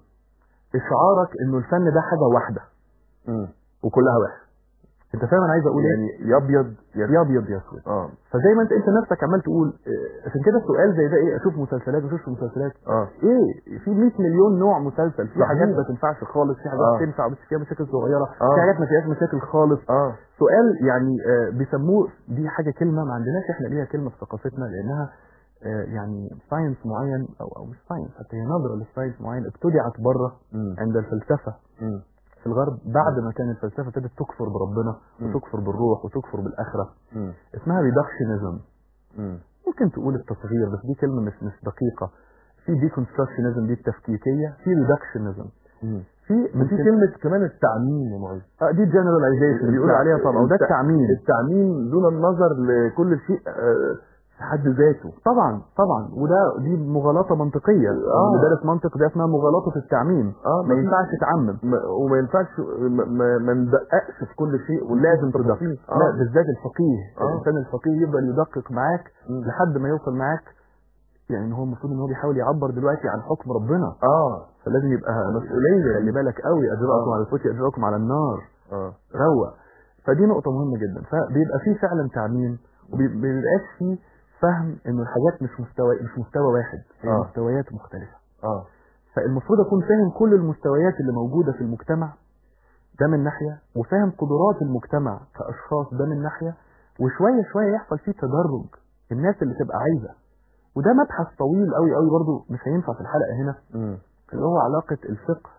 اشعارك انه الفن ده حاجه واحده مم. وكلها وحشه انت فاهم انا عايز اقول ايه يعني يا ابيض يا يا ابيض يا اسود اه فزي ما انت انت نفسك عمال تقول اه، عشان كده السؤال زي ده ايه اشوف مسلسلات واشوف مسلسلات اه ايه في 100 مليون نوع مسلسل في صحيح. حاجات ما تنفعش خالص في حاجات آه. تنفع بس فيها مشاكل صغيره آه. في حاجات ما فيهاش مشاكل خالص اه سؤال يعني آه، بيسموه دي حاجه كلمه ما عندناش احنا ليها كلمه في ثقافتنا لانها آه، يعني ساينس معين او او مش ساينس حتى هي نظره للساينس معين ابتدعت بره مم. عند الفلسفه مم. في الغرب بعد ما كانت الفلسفه ابتدت تكفر بربنا مم. وتكفر بالروح وتكفر بالاخره مم. اسمها ريدكشنزم مم. ممكن تقول التصغير بس دي كلمه مش مش دقيقه في ديكونستراكشنزم دي التفكيكيه في ريدكشنزم مم. في وفي ممكن كلمة كمان التعميم يا معز آه، دي جنراليزيشن بيقولوا عليها طبعا وده الت- التعميم التعميم دون النظر لكل شيء آه، في حد ذاته طبعا طبعا وده دي مغالطه منطقيه آه. اللي دارس منطق ده اسمها مغالطه التعميم اه ما ينفعش تعمم ما- وما ينفعش ما, ما, ما ندققش في كل شيء ونشوف لازم تدقق التفاصيل. لا اه بالذات الفقيه آه. الانسان الفقيه يفضل يدقق معاك مم. لحد ما يوصل معاك يعني إن هو المفروض ان هو بيحاول يعبر دلوقتي عن حكم ربنا اه فلازم يبقى مسؤولية. خلي بالك قوي اجراءكم آه. على الفتي اجراءكم على النار اه روق فدي نقطة مهمة جدا فبيبقى في فعلا تعميم وبيبقاش في فهم انه الحاجات مش مستوى مش مستوى واحد هي آه. مستويات مختلفة اه فالمفروض اكون فاهم كل المستويات اللي موجودة في المجتمع ده من ناحية وفاهم قدرات المجتمع كأشخاص ده من ناحية وشوية شوية يحصل فيه تدرج الناس اللي تبقى عايزة وده مبحث طويل قوي قوي برضو مش هينفع في الحلقة هنا مم. اللي هو علاقة الفقه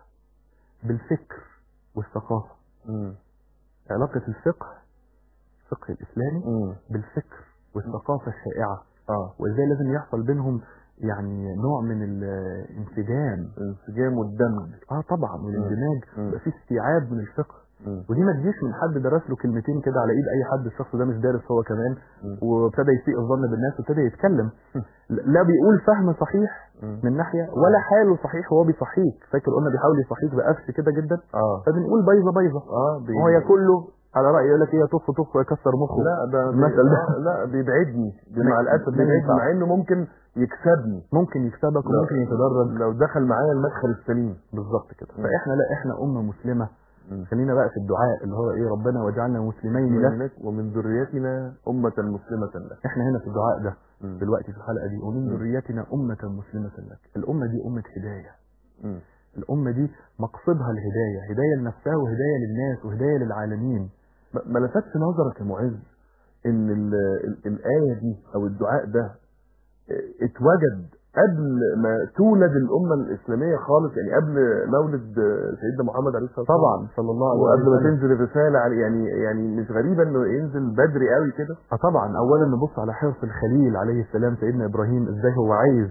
بالفكر والثقافة مم. علاقة الفقه الفقه الإسلامي مم. بالفكر والثقافة الشائعة اه وإزاي لازم يحصل بينهم يعني نوع من الانسجام الانسجام والدمج اه طبعا والاندماج مم. يبقى في استيعاب من الفقه مم. ودي ما تجيش من حد درس له كلمتين كده على ايد اي حد الشخص ده مش دارس هو كمان مم. وابتدى يسيء الظن بالناس وابتدى يتكلم لا بيقول فهم صحيح مم. من ناحيه ولا حاله صحيح وهو بيصحيك فاكر قلنا بيحاول يصحيك بقفش كده جدا اه فبنقول بايظه بايظه اه بي... هو يا كله على راي يقول لك ايه طخ طخ ويكسر مخه لا ده بي... المثل ده. آه لا بيبعدني ما- مع الاسف ما بيبعدني ينفعش. مع انه ممكن يكسبني ممكن يكسبك لو- وممكن يتدرج لو دخل معايا المدخل السليم بالظبط كده مم. فاحنا لا احنا امه مسلمه مم. خلينا بقى في الدعاء اللي هو ايه ربنا واجعلنا مسلمين لك لك ومن ذريتنا أمة مسلمة لك احنا هنا في الدعاء ده مم. دلوقتي في الحلقه دي ومن مم. ذريتنا امه مسلمه لك الامه دي امه هدايه مم. الامه دي مقصدها الهدايه هدايه لنفسها وهدايه للناس وهدايه للعالمين ما ما لفتش نظرك يا معز ان ال ال الآية دي او الدعاء ده اه، اتوجد قبل ما تولد الأمة الإسلامية خالص يعني قبل مولد اه، سيدنا محمد عليه الصلاة والسلام طبعا صلى الله عليه وقبل ما وسلم تنزل الرسالة على- يعني يعني مش غريبة انه ينزل بدري قوي كده اه طبعا اولا نبص على حرص الخليل عليه السلام سيدنا ابراهيم ازاي هو عايز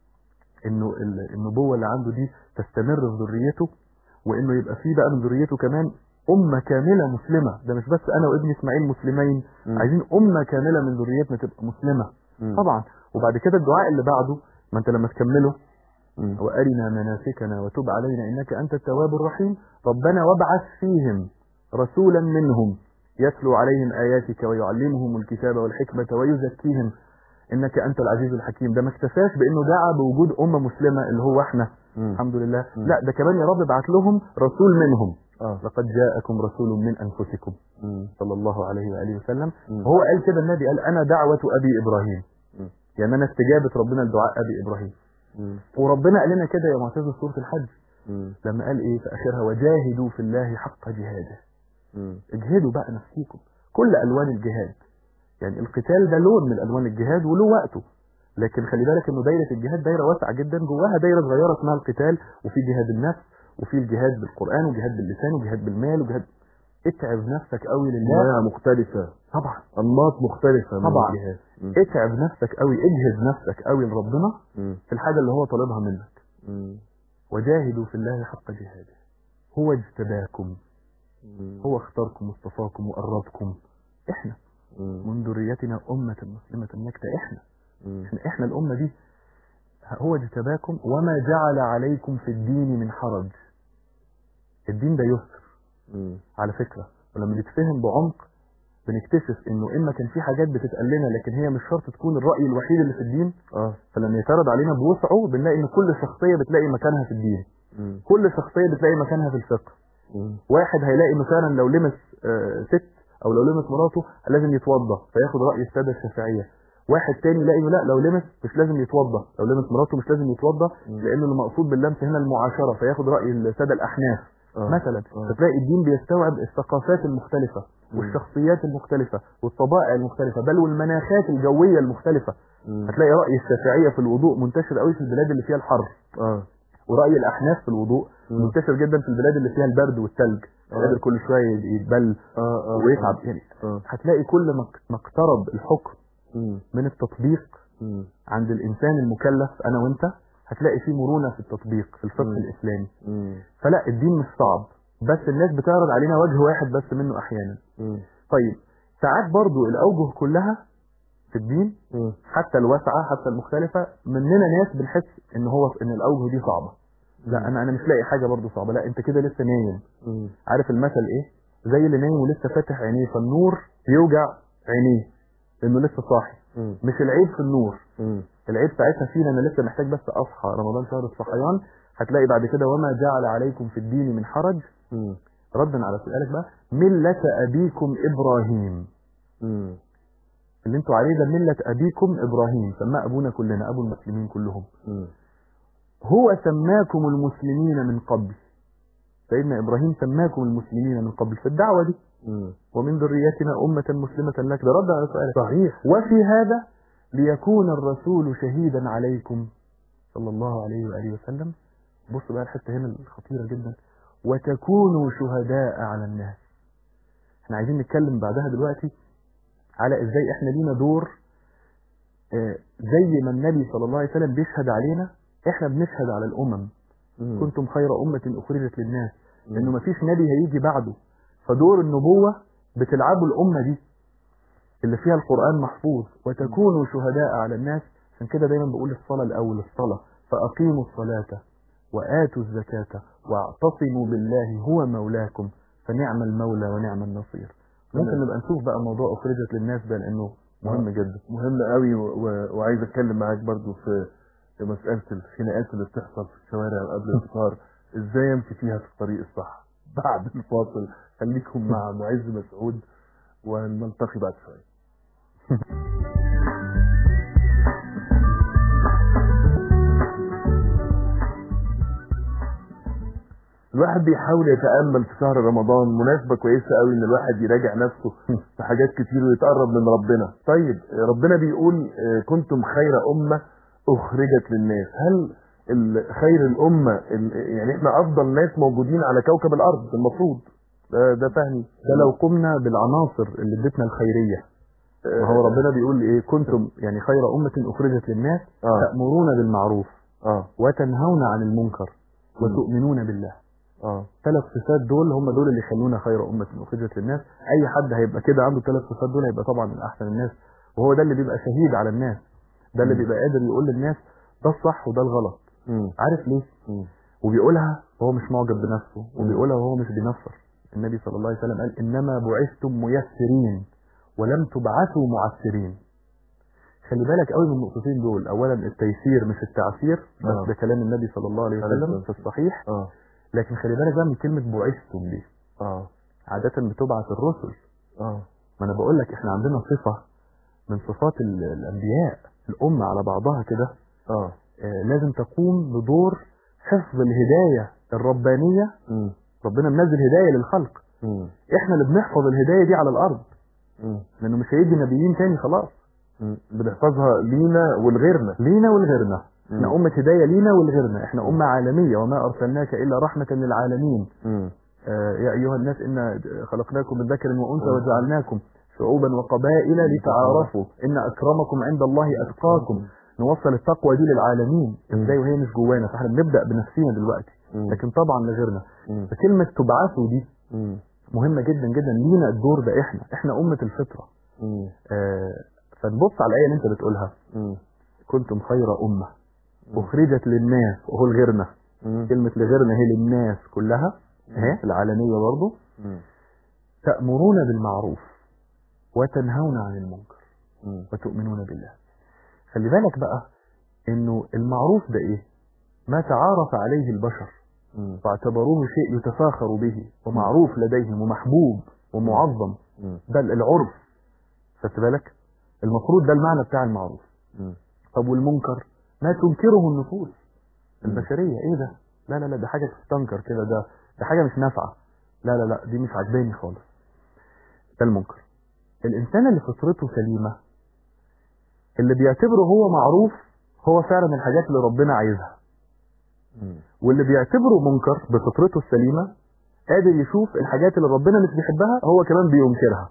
انه ال- النبوه اللي عنده دي تستمر في ذريته وانه يبقى فيه بقى من ذريته كمان امه كامله مسلمه ده مش بس انا وابن اسماعيل مسلمين مم. عايزين امه كامله من ذريتنا تبقى مسلمه مم. طبعا وبعد كده الدعاء اللي بعده ما انت لما تكمله مم. وارنا مناسكنا وتب علينا انك انت التواب الرحيم ربنا وابعث فيهم رسولا منهم يتلو عليهم اياتك ويعلمهم الكتاب والحكمه ويزكيهم انك انت العزيز الحكيم ده ما اكتفاش بانه دعا بوجود امه مسلمه اللي هو احنا مم. الحمد لله مم. لا ده كمان يا رب ابعت لهم رسول منهم اه لقد جاءكم رسول من انفسكم مم. صلى الله عليه واله وسلم مم. هو قال كده النبي قال انا دعوه ابي ابراهيم مم. يعني انا استجابه ربنا لدعاء ابي ابراهيم مم. وربنا قال لنا كده يا معتز في سوره الحج مم. لما قال ايه في اخرها وجاهدوا في الله حق جهاده مم. اجهدوا بقى نفسيكم كل الوان الجهاد يعني القتال ده لون من الوان الجهاد وله وقته لكن خلي بالك انه دايره الجهاد دايره واسعه جدا جواها دايره صغيره اسمها القتال وفي جهاد النفس وفي الجهاد بالقران وجهاد باللسان وجهاد بالمال وجهاد اتعب نفسك قوي لله انواع مختلفة طبعا انماط مختلفة من طبعا. الجهاد مم. اتعب نفسك قوي اجهز نفسك قوي لربنا مم. في الحاجه اللي هو طالبها منك مم. وجاهدوا في الله حق جهاده هو اجتباكم مم. هو اختاركم واصطفاكم وقربكم احنا مم. من ذريتنا أمة مسلمة لك ده احنا مم. احنا, احنا الأمة دي هو اجتباكم وما جعل عليكم في الدين من حرج الدين ده يسر مم. على فكرة ولما بيتفهم بعمق بنكتشف انه اما كان في حاجات بتتقال لنا لكن هي مش شرط تكون الرأي الوحيد اللي في الدين اه فلما يتعرض علينا بوسعه بنلاقي ان كل شخصية بتلاقي مكانها في الدين مم. كل شخصية بتلاقي مكانها في الفقه مم. واحد هيلاقي انه فعلا لو لمس آه، ست او لو لمس مراته لازم يتوضا فياخد راي الساده الشافعيه واحد تاني يلاقي انه لا لو لمس مش لازم يتوضا لو لمس مراته مش لازم يتوضا مم. لانه المقصود باللمس هنا المعاشره فياخد راي الساده الاحناف آه. مثلا آه. فتلاقي الدين بيستوعب الثقافات المختلفه مم. والشخصيات المختلفه والطبائع المختلفه بل والمناخات الجويه المختلفه مم. هتلاقي راي الشافعيه في الوضوء منتشر قوي في البلاد اللي فيها الحر اه ورأي الأحناف في الوضوء مم. منتشر جدا في البلاد اللي فيها البرد والثلج آه. قادر كل شوية يتبل اه اه ويتعب يعني اه هتلاقي كل ما ما اقترب الحكم مم. من التطبيق مم. عند الإنسان المكلف أنا وأنت هتلاقي فيه مرونة في التطبيق في الفقه مم. الإسلامي مم. فلا الدين مش صعب بس الناس بتعرض علينا وجه واحد بس منه أحيانا مم. طيب ساعات برضو الأوجه كلها في الدين مم. حتى الواسعة حتى المختلفة مننا ناس بنحس ان هو ان الأوجه دي صعبة لا انا انا مش لاقي حاجة برضو صعبة لا انت كده لسه نايم مم. عارف المثل ايه زي اللي نايم ولسه فاتح عينيه فالنور بيوجع عينيه لانه لسه صاحي مم. مش العيب في النور مم. العيب ساعتها فينا انا لسه محتاج بس اصحى رمضان شهر الصحيان هتلاقي بعد كده وما جعل عليكم في الدين من حرج مم. ردا على سؤالك بقى ملة ابيكم ابراهيم مم. اللي انتوا عليه ده ملة ابيكم ابراهيم سماه ابونا كلنا ابو المسلمين كلهم مم. هو سماكم المسلمين من قبل سيدنا ابراهيم سماكم المسلمين من قبل في الدعوه دي مم. ومن ذريتنا أمة مسلمة لك ده رد على سؤالك صحيح وفي هذا ليكون الرسول شهيدا عليكم صلى الله عليه وآله وسلم بص بقى الحتة هنا الخطيرة جدا وتكونوا شهداء على الناس احنا عايزين نتكلم بعدها دلوقتي على ازاي احنا لينا دور آه، زي ما النبي صلى الله عليه وسلم بيشهد علينا احنا بنشهد على الامم مم. كنتم خير أمة أخرجت للناس مم. لأنه مفيش نبي هيجي بعده فدور النبوة بتلعبه الأمة دي اللي فيها القرآن محفوظ وتكونوا شهداء على الناس عشان كده دايما بقول الصلاة الأول الصلاة فأقيموا الصلاة وآتوا الزكاة واعتصموا بالله هو مولاكم فنعم المولى ونعم النصير ممكن نبقى نشوف بقى موضوع أخرجت للناس ده لأنه مهم جدا مهم قوي و... و... وعايز اتكلم معاك برضو في في مسألة الخناقات اللي بتحصل في الشوارع قبل الفطار ازاي امشي فيها في الطريق الصح بعد الفاصل خليكم مع معز مسعود ونلتقي بعد شوية الواحد بيحاول يتأمل في شهر رمضان مناسبة كويسة قوي ان الواحد يراجع نفسه في حاجات كتير ويتقرب من ربنا طيب ربنا بيقول آه، كنتم خير أمة أخرجت للناس هل ال- خير الأمة ال- يعني احنا أفضل ناس موجودين على كوكب الأرض المفروض ده, ده فهمي ده لو قمنا بالعناصر اللي ادتنا الخيرية ما هو ربنا بيقول ايه كنتم يعني خير أمة أخرجت للناس اه تأمرون بالمعروف اه وتنهون عن المنكر وتؤمنون بالله اه ثلاث صفات دول هم دول اللي يخلونا خير أمة أخرجت للناس أي حد هيبقى كده عنده ثلاث صفات دول هيبقى طبعا من أحسن الناس وهو ده اللي بيبقى شهيد على الناس ده اللي مم. بيبقى قادر يقول للناس ده الصح وده الغلط مم. عارف ليه مم. وبيقولها وهو مش معجب بنفسه مم. وبيقولها وهو مش بينفر النبي صلى الله عليه وسلم قال إنما بعثتم ميسرين ولم تبعثوا معسرين خلي بالك قوي من النقطتين دول اولا التيسير مش التعسير آه. بس ده كلام النبي صلى الله عليه عليه وسلم الصلاة في الصحيح اه لكن خلي بالك بقى من كلمه بعثتم دي اه عاده بتبعث الرسل اه ما انا بقول لك احنا عندنا صفه من صفات ال- الانبياء الامه على بعضها كده اه آه، لازم تقوم بدور حفظ الهدايه الربانيه مم. ربنا منزل هدايه للخلق مم. احنا اللي بنحفظ الهدايه دي على الارض مم. لانه مش هيجي نبيين تاني خلاص مم. بنحفظها لينا ولغيرنا لينا ولغيرنا احنا مم. أمة هداية لينا ولغيرنا احنا أمة عالمية وما أرسلناك إلا رحمة للعالمين مم. آه يا أيها الناس إنا خلقناكم من ذكر وأنثى مم. وجعلناكم شعوبا وقبائل لتعارفوا إن أكرمكم عند الله أتقاكم نوصل التقوى دي للعالمين مم. ازاي وهي مش جوانا فاحنا بنبدأ بنفسنا دلوقتي مم. لكن طبعا لغيرنا مم. فكلمة تبعثوا دي مم. مهمة جدا جدا لينا الدور ده احنا احنا أمة الفطرة مم. آه فنبص على الآية اللي انت بتقولها مم. كنتم خير أمة أخرجت للناس وهو لغيرنا مم. كلمة لغيرنا هي للناس كلها اهي العالمية برضه مم. تأمرون بالمعروف وتنهون عن المنكر مم. وتؤمنون بالله خلي بالك بقى انه المعروف ده ايه ما تعارف عليه البشر مم. واعتبروه شيء يتفاخر به ومعروف لديهم ومحبوب ومعظم مم. بل العرف خدت بالك المفروض ده المعنى بتاع المعروف مم. طب والمنكر ما تنكره النفوس مم. البشرية ايه ده لا لا لا ده حاجة تستنكر كده ده ده حاجة مش نافعة لا لا لا دي مش عجباني خالص ده المنكر الانسان اللي فطرته سليمة اللي بيعتبره هو معروف هو فعلا الحاجات اللي ربنا عايزها مم. واللي بيعتبره منكر بفطرته السليمة قادر يشوف الحاجات اللي ربنا مش بيحبها هو كمان بينكرها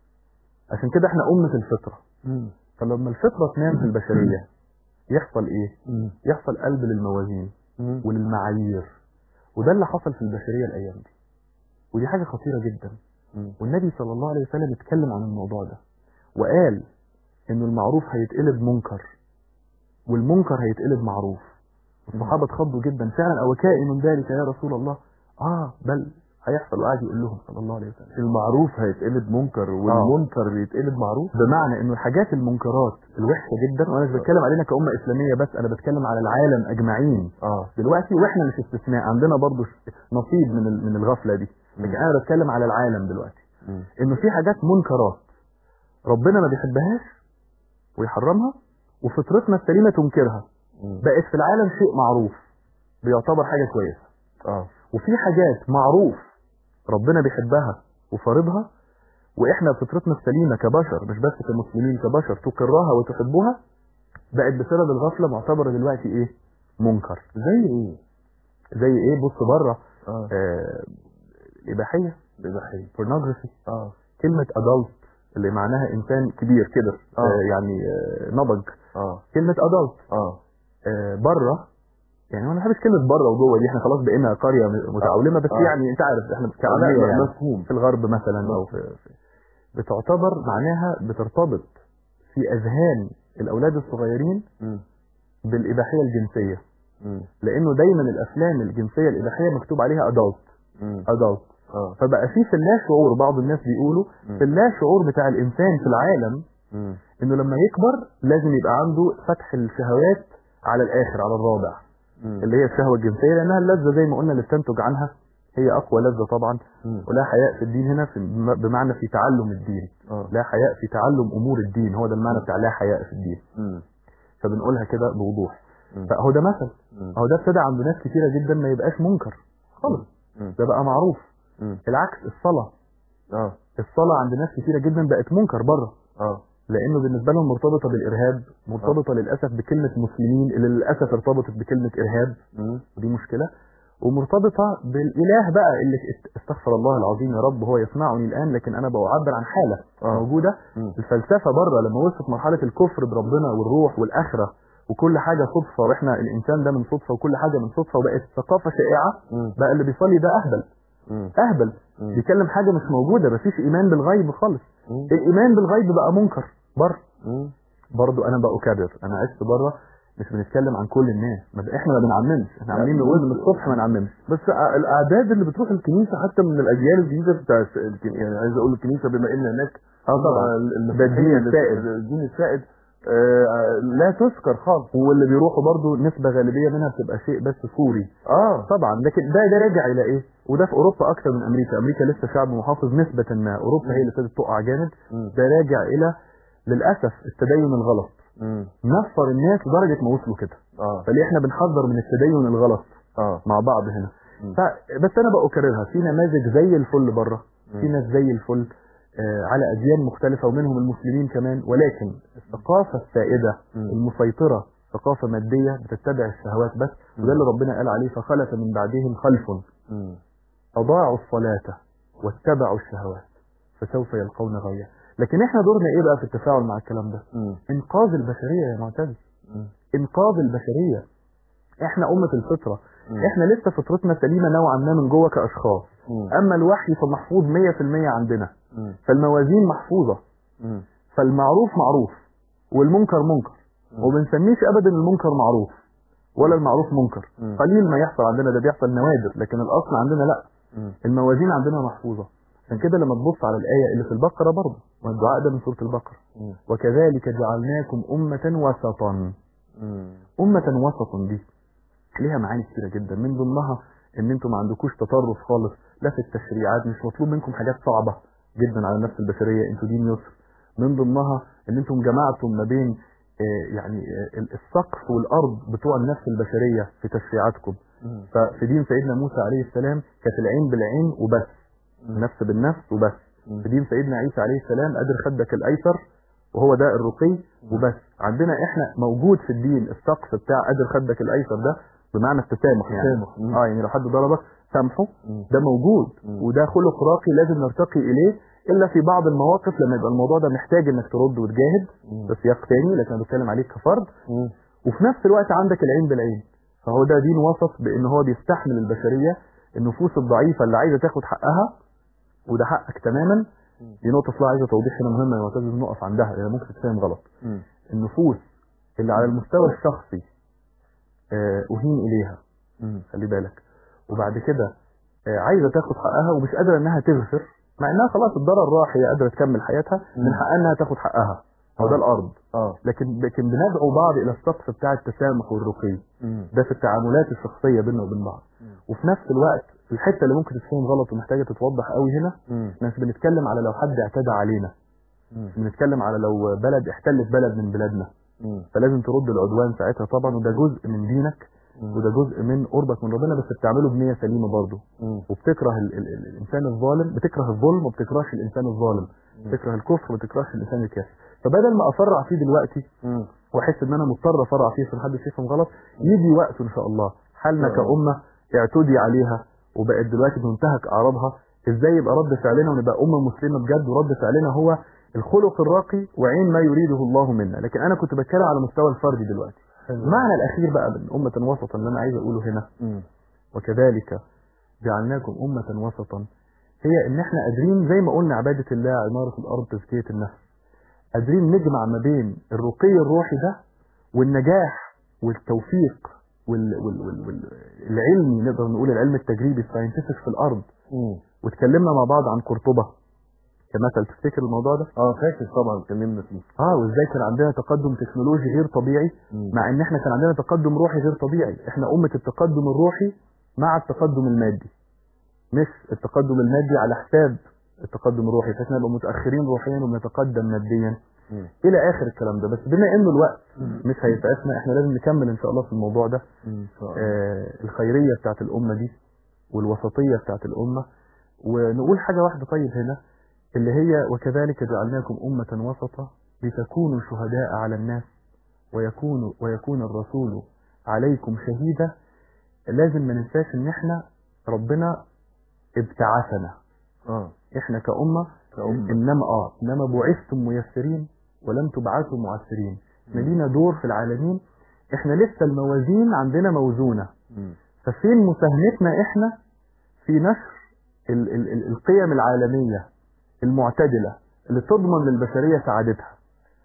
عشان كده احنا أمة الفطرة مم. فلما الفطرة تنام في البشرية يحصل ايه مم. يحصل قلب للموازين مم. وللمعايير وده اللي حصل في البشرية الأيام دي ودي حاجة خطيرة جدا مم. والنبي صلى الله عليه وسلم اتكلم عن الموضوع ده وقال انه المعروف هيتقلب منكر والمنكر هيتقلب معروف الصحابة اتخضوا جدا فعلا او كائن ذلك يا رسول الله اه بل هيحصل وقعد يقول لهم صلى الله عليه وسلم المعروف هيتقلب منكر والمنكر بيتقلب معروف بمعنى انه الحاجات المنكرات الوحشة جدا وانا مش بتكلم علينا كأمة اسلامية بس انا بتكلم على العالم اجمعين اه دلوقتي واحنا مش استثناء عندنا برضو نصيب من ال- من الغفلة دي لكن انا بتكلم على العالم دلوقتي مم. انه في حاجات منكرات ربنا ما بيحبهاش ويحرمها وفطرتنا السليمة تنكرها مم. بقت في العالم شيء معروف بيعتبر حاجة كويسة اه وفي حاجات معروف ربنا بيحبها وفارضها واحنا فطرتنا السليمة كبشر مش بس كمسلمين كبشر تكرهها وتحبها بقت بسبب الغفلة معتبرة دلوقتي ايه منكر زي ايه زي ايه بص بره اه آه الاباحية بيضحي pornography اه كلمة adult اللي معناها انسان كبير كده آه. آه يعني آه نضج اه كلمة adult اه آه بره يعني انا ما بحبش كلمة بره وجوه دي احنا خلاص بقينا قرية متعولمة بس آه. يعني انت عارف احنا لا، كعامية لا، يعني مفهوم في الغرب مثلا او في, في بتعتبر معناها بترتبط في اذهان الاولاد الصغيرين مم. بالاباحية الجنسية مم. لانه دايما الافلام الجنسية الاباحية مكتوب عليها adult مم. adult اه فبقى في في اللاشعور بعض الناس بيقولوا مم. في اللاشعور بتاع الانسان في العالم مم. انه لما يكبر لازم يبقى عنده فتح الشهوات على الاخر على الرابع مم. اللي هي الشهوة الجنسية لانها اللذة زي ما قلنا اللي بتنتج عنها هي اقوى لذة طبعا مم. ولا حياء في الدين هنا في بمعنى في تعلم الدين اه لا حياء في تعلم امور الدين هو ده المعنى بتاع لا حياء في الدين مم. فبنقولها كده بوضوح مم. فهو ده مثل مم. اهو ده ابتدى عند ناس كتيرة جدا ما يبقاش منكر خالص مم. ده بقى معروف مم. العكس الصلاة اه الصلاة عند ناس كتيرة جدا بقت منكر بره اه لانه بالنسبه لهم مرتبطه بالارهاب مرتبطه للاسف بكلمه مسلمين اللي للاسف ارتبطت بكلمه ارهاب مم. ودي مشكله ومرتبطه بالاله بقى اللي است- استغفر الله العظيم يا رب هو يسمعني الان لكن انا بعبر عن حاله آه. موجوده مم. الفلسفه بره لما وصلت مرحله الكفر بربنا والروح والاخره وكل حاجه صدفه واحنا الانسان ده من صدفه وكل حاجه من صدفه وبقت ثقافه شائعه مم. بقى اللي بيصلي ده اهبل مم. اهبل مم. بيتكلم حاجه مش موجوده مفيش ايمان بالغيب خالص مم. الايمان بالغيب بقى منكر بره مم. برضو انا بأكرر انا عشت بره مش بنتكلم عن كل الناس ما احنا ما بنعممش احنا عمالين نقول من الصبح ما نعممش بس ع- الاعداد اللي بتروح الكنيسه حتى من الاجيال الجديده بتاع الس- الكن- يعني عايز اقول الكنيسه بما ان هناك اه طبعا ال- ده الدين المسيحية السائد. اللي- الدين السائد آه، لا تذكر خالص واللي بيروحوا برضو نسبة غالبية منها بتبقى شيء بس سوري اه طبعا لكن ده ده راجع الى ايه وده في اوروبا اكتر من امريكا امريكا لسه شعب محافظ نسبة ما اوروبا هي اللي ابتدت تقع جامد مم. ده راجع الى للاسف التدين الغلط مم. نفر الناس لدرجة ما وصلوا كده اه فليه احنا بنحذر من التدين الغلط اه مع بعض هنا مم. ف... بس انا بأكررها في نماذج زي الفل بره في مم. ناس زي الفل آه، على أديان مختلفة ومنهم المسلمين كمان ولكن الثقافة السائدة مم. المسيطرة ثقافة مادية بتتبع الشهوات بس وده اللي ربنا قال عليه فخلف من بعدهم خلف مم. أضاعوا الصلاة واتبعوا الشهوات فسوف يلقون غيا لكن احنا دورنا ايه بقى في التفاعل مع الكلام ده مم. انقاذ البشرية يا معتز مم. انقاذ البشرية احنا أمة الفطرة مم. احنا لسه فطرتنا سليمة نوعا ما من جوه كأشخاص مم. اما الوحي فمحفوظ 100% عندنا مم. فالموازين محفوظة مم. فالمعروف معروف والمنكر منكر مم. وبنسميش ابدا المنكر معروف ولا المعروف منكر مم. قليل ما يحصل عندنا ده بيحصل نوادر لكن الاصل عندنا لا مم. الموازين عندنا محفوظة عشان كده لما تبص على الآية اللي في البقرة برضه والدعاء ده من سورة البقرة مم. وكذلك جعلناكم أمة وسطا مم. أمة وسطا دي ليها معاني كتيرة جدا من ضمنها ان انتم ما عندكوش تطرف خالص لا في التشريعات مش مطلوب منكم حاجات صعبة جدا على النفس البشرية انتوا دين يسر من ضمنها ان انتم جمعتم ما بين آه، يعني آه، السقف والارض بتوع النفس البشرية في تشريعاتكم مم. ففي دين سيدنا موسى عليه السلام كانت العين بالعين وبس النفس بالنفس وبس مم. في دين سيدنا عيسى عليه السلام قدر خدك الايسر وهو ده الرقي وبس عندنا احنا موجود في الدين السقف بتاع قدر خدك الايسر ده بمعنى التسامح يعني التسامح. مم. اه يعني لو حد ضربك سامحه مم. ده موجود مم. وده خلق راقي لازم نرتقي اليه الا في بعض المواقف لما يبقى الموضوع ده محتاج انك ترد وتجاهد مم. ده سياق تاني لكن انا بتكلم عليك كفرد مم. وفي نفس الوقت عندك العين بالعين فهو ده دين وسط بان هو بيستحمل البشريه النفوس الضعيفه اللي عايزه تاخد حقها وده حقك تماما دي نقطه اصلا عايزه توضيح هنا مهمه يا معتز نقف عندها لان ممكن تتفهم غلط مم. النفوس اللي على المستوى الشخصي آه، اهين اليها مم. خلي بالك وبعد كده آه، عايزه تاخد حقها ومش قادره انها تغفر مع انها خلاص الضرر راح هي قادره تكمل حياتها من مم. حقها انها تاخد حقها هو ده آه. الارض اه لكن لكن بندعو بعض الى السقف بتاع التسامح والرقي مم. ده في التعاملات الشخصيه بيننا وبين بعض مم. وفي نفس الوقت الحته اللي ممكن تتفهم غلط ومحتاجه تتوضح قوي هنا مم. احنا مش بنتكلم على لو حد اعتدى علينا مم. بنتكلم على لو بلد احتلت بلد من بلادنا مم. فلازم ترد العدوان ساعتها طبعا وده جزء من دينك مم. وده جزء من قربك من ربنا بس بتعمله بنيه سليمه برضه مم. وبتكره ال ال ال الانسان الظالم بتكره الظلم وبتكرهش الانسان الظالم بتكره الكفر وما بتكرهش الانسان الكافر فبدل ما افرع فيه دلوقتي مم. واحس ان انا مضطر افرع فيه عشان حد يفهم غلط يجي وقت ان شاء الله حالنا آه. كأمة اعتدي عليها وبقت دلوقتي تنتهك اعراضها ازاي يبقى رد فعلنا ونبقى أمة مسلمة بجد ورد فعلنا هو الخلق الراقي وعين ما يريده الله منا لكن انا كنت بتكلم على مستوى الفردي دلوقتي حلو. المعنى الاخير بقى من أمة وسطا اللي انا عايز اقوله هنا مم. وكذلك جعلناكم أمة وسطا هي ان احنا قادرين زي ما قلنا عبادة الله عمارة الارض تزكية النفس قادرين نجمع ما بين الرقي الروحي ده والنجاح والتوفيق وال وال وال وال العلمي نقدر نقول العلم التجريبي الساينتفك في الارض مم. واتكلمنا مع بعض عن قرطبة كمثل تفتكر الموضوع ده اه فاكر طبعا اتكلمنا فيه اه وازاي كان عندنا تقدم تكنولوجي غير طبيعي مم. مع ان احنا كان عندنا تقدم روحي غير طبيعي احنا امة التقدم الروحي مع التقدم المادي مش التقدم المادي على حساب التقدم الروحي فاحنا نبقى متاخرين روحيا وبنتقدم ماديا مم. الى اخر الكلام ده بس بما انه الوقت مم. مش هيسعفنا احنا لازم نكمل ان شاء الله في الموضوع ده مم. ان شاء الله آه الخيريه بتاعت الامه دي والوسطيه بتاعت الامه ونقول حاجه واحده طيب هنا اللي هي وكذلك جعلناكم امه وسطا لتكونوا شهداء على الناس ويكون ويكون الرسول عليكم شهيدا لازم ما ننساش ان احنا ربنا ابتعثنا اه احنا كأمة كأمة. انما اه انما بعثتم ميسرين ولم تبعثوا معسرين احنا لينا دور في العالمين احنا لسه الموازين عندنا موزونة مم. ففين مساهمتنا احنا في نشر ال ال ال القيم العالمية المعتدلة اللي تضمن للبشرية سعادتها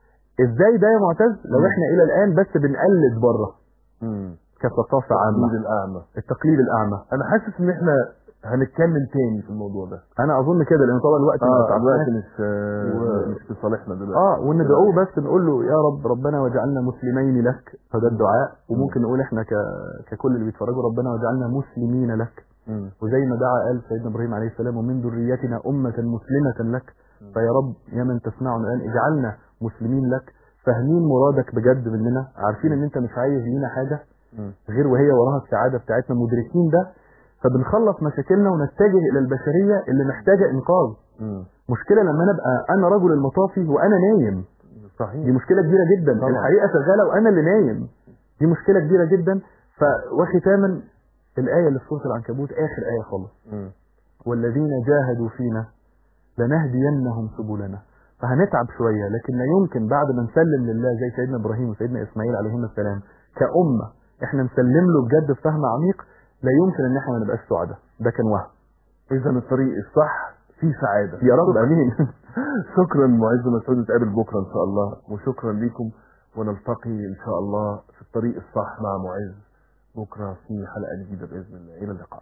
ازاي ده يا معتز لو مم. احنا الى الان بس بنقلد بره مم. كثقافة التقليد عامة الاعمى التقليد الاعمى انا حاسس ان احنا هنتكلم تاني في الموضوع ده انا اظن كده لان طبعا الوقت ما اه يتعبناش. الوقت مش آه و- مش في صالحنا دلوقتي اه وندعوه بس نقول له يا رب ربنا واجعلنا مسلمين لك فده الدعاء وممكن نقول احنا ك... ككل اللي بيتفرجوا ربنا واجعلنا مسلمين لك مم. وزي ما دعا قال سيدنا ابراهيم عليه السلام ومن ذريتنا امه مسلمه لك فيا رب يا من تسمعنا الان اجعلنا مسلمين لك فاهمين مرادك بجد مننا عارفين ان انت مش عايز لينا حاجه مم. غير وهي وراها السعاده بتاعتنا مدركين ده فبنخلص مشاكلنا ونتجه الى البشريه اللي محتاجه انقاذ مم. مشكله لما انا ابقى انا رجل المطافي وانا نايم دي صحيح مشكله كبيره جدا طبعا. الحقيقه شغاله وانا اللي نايم دي مشكله كبيره جدا ف وختاما الايه اللي في سوره العنكبوت اخر ايه خالص مم. والذين جاهدوا فينا لنهدينهم سبلنا فهنتعب شويه لكن لا يمكن بعد ما نسلم لله زي سيدنا ابراهيم وسيدنا اسماعيل عليهما السلام كامه احنا نسلم له بجد بفهم عميق لا يمكن ان احنا ما نبقاش سعداء ده كان وهم اذا الطريق الصح فيه سعاده يا رب امين شكرا معز مسعود نتقابل بكره ان شاء الله وشكرا لكم ونلتقي ان شاء الله في الطريق الصح مع معز بكره في حلقه جديده باذن الله الى اللقاء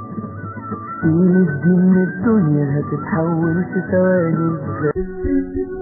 سين الدين الدنيا هتتحول في ثواني ازاي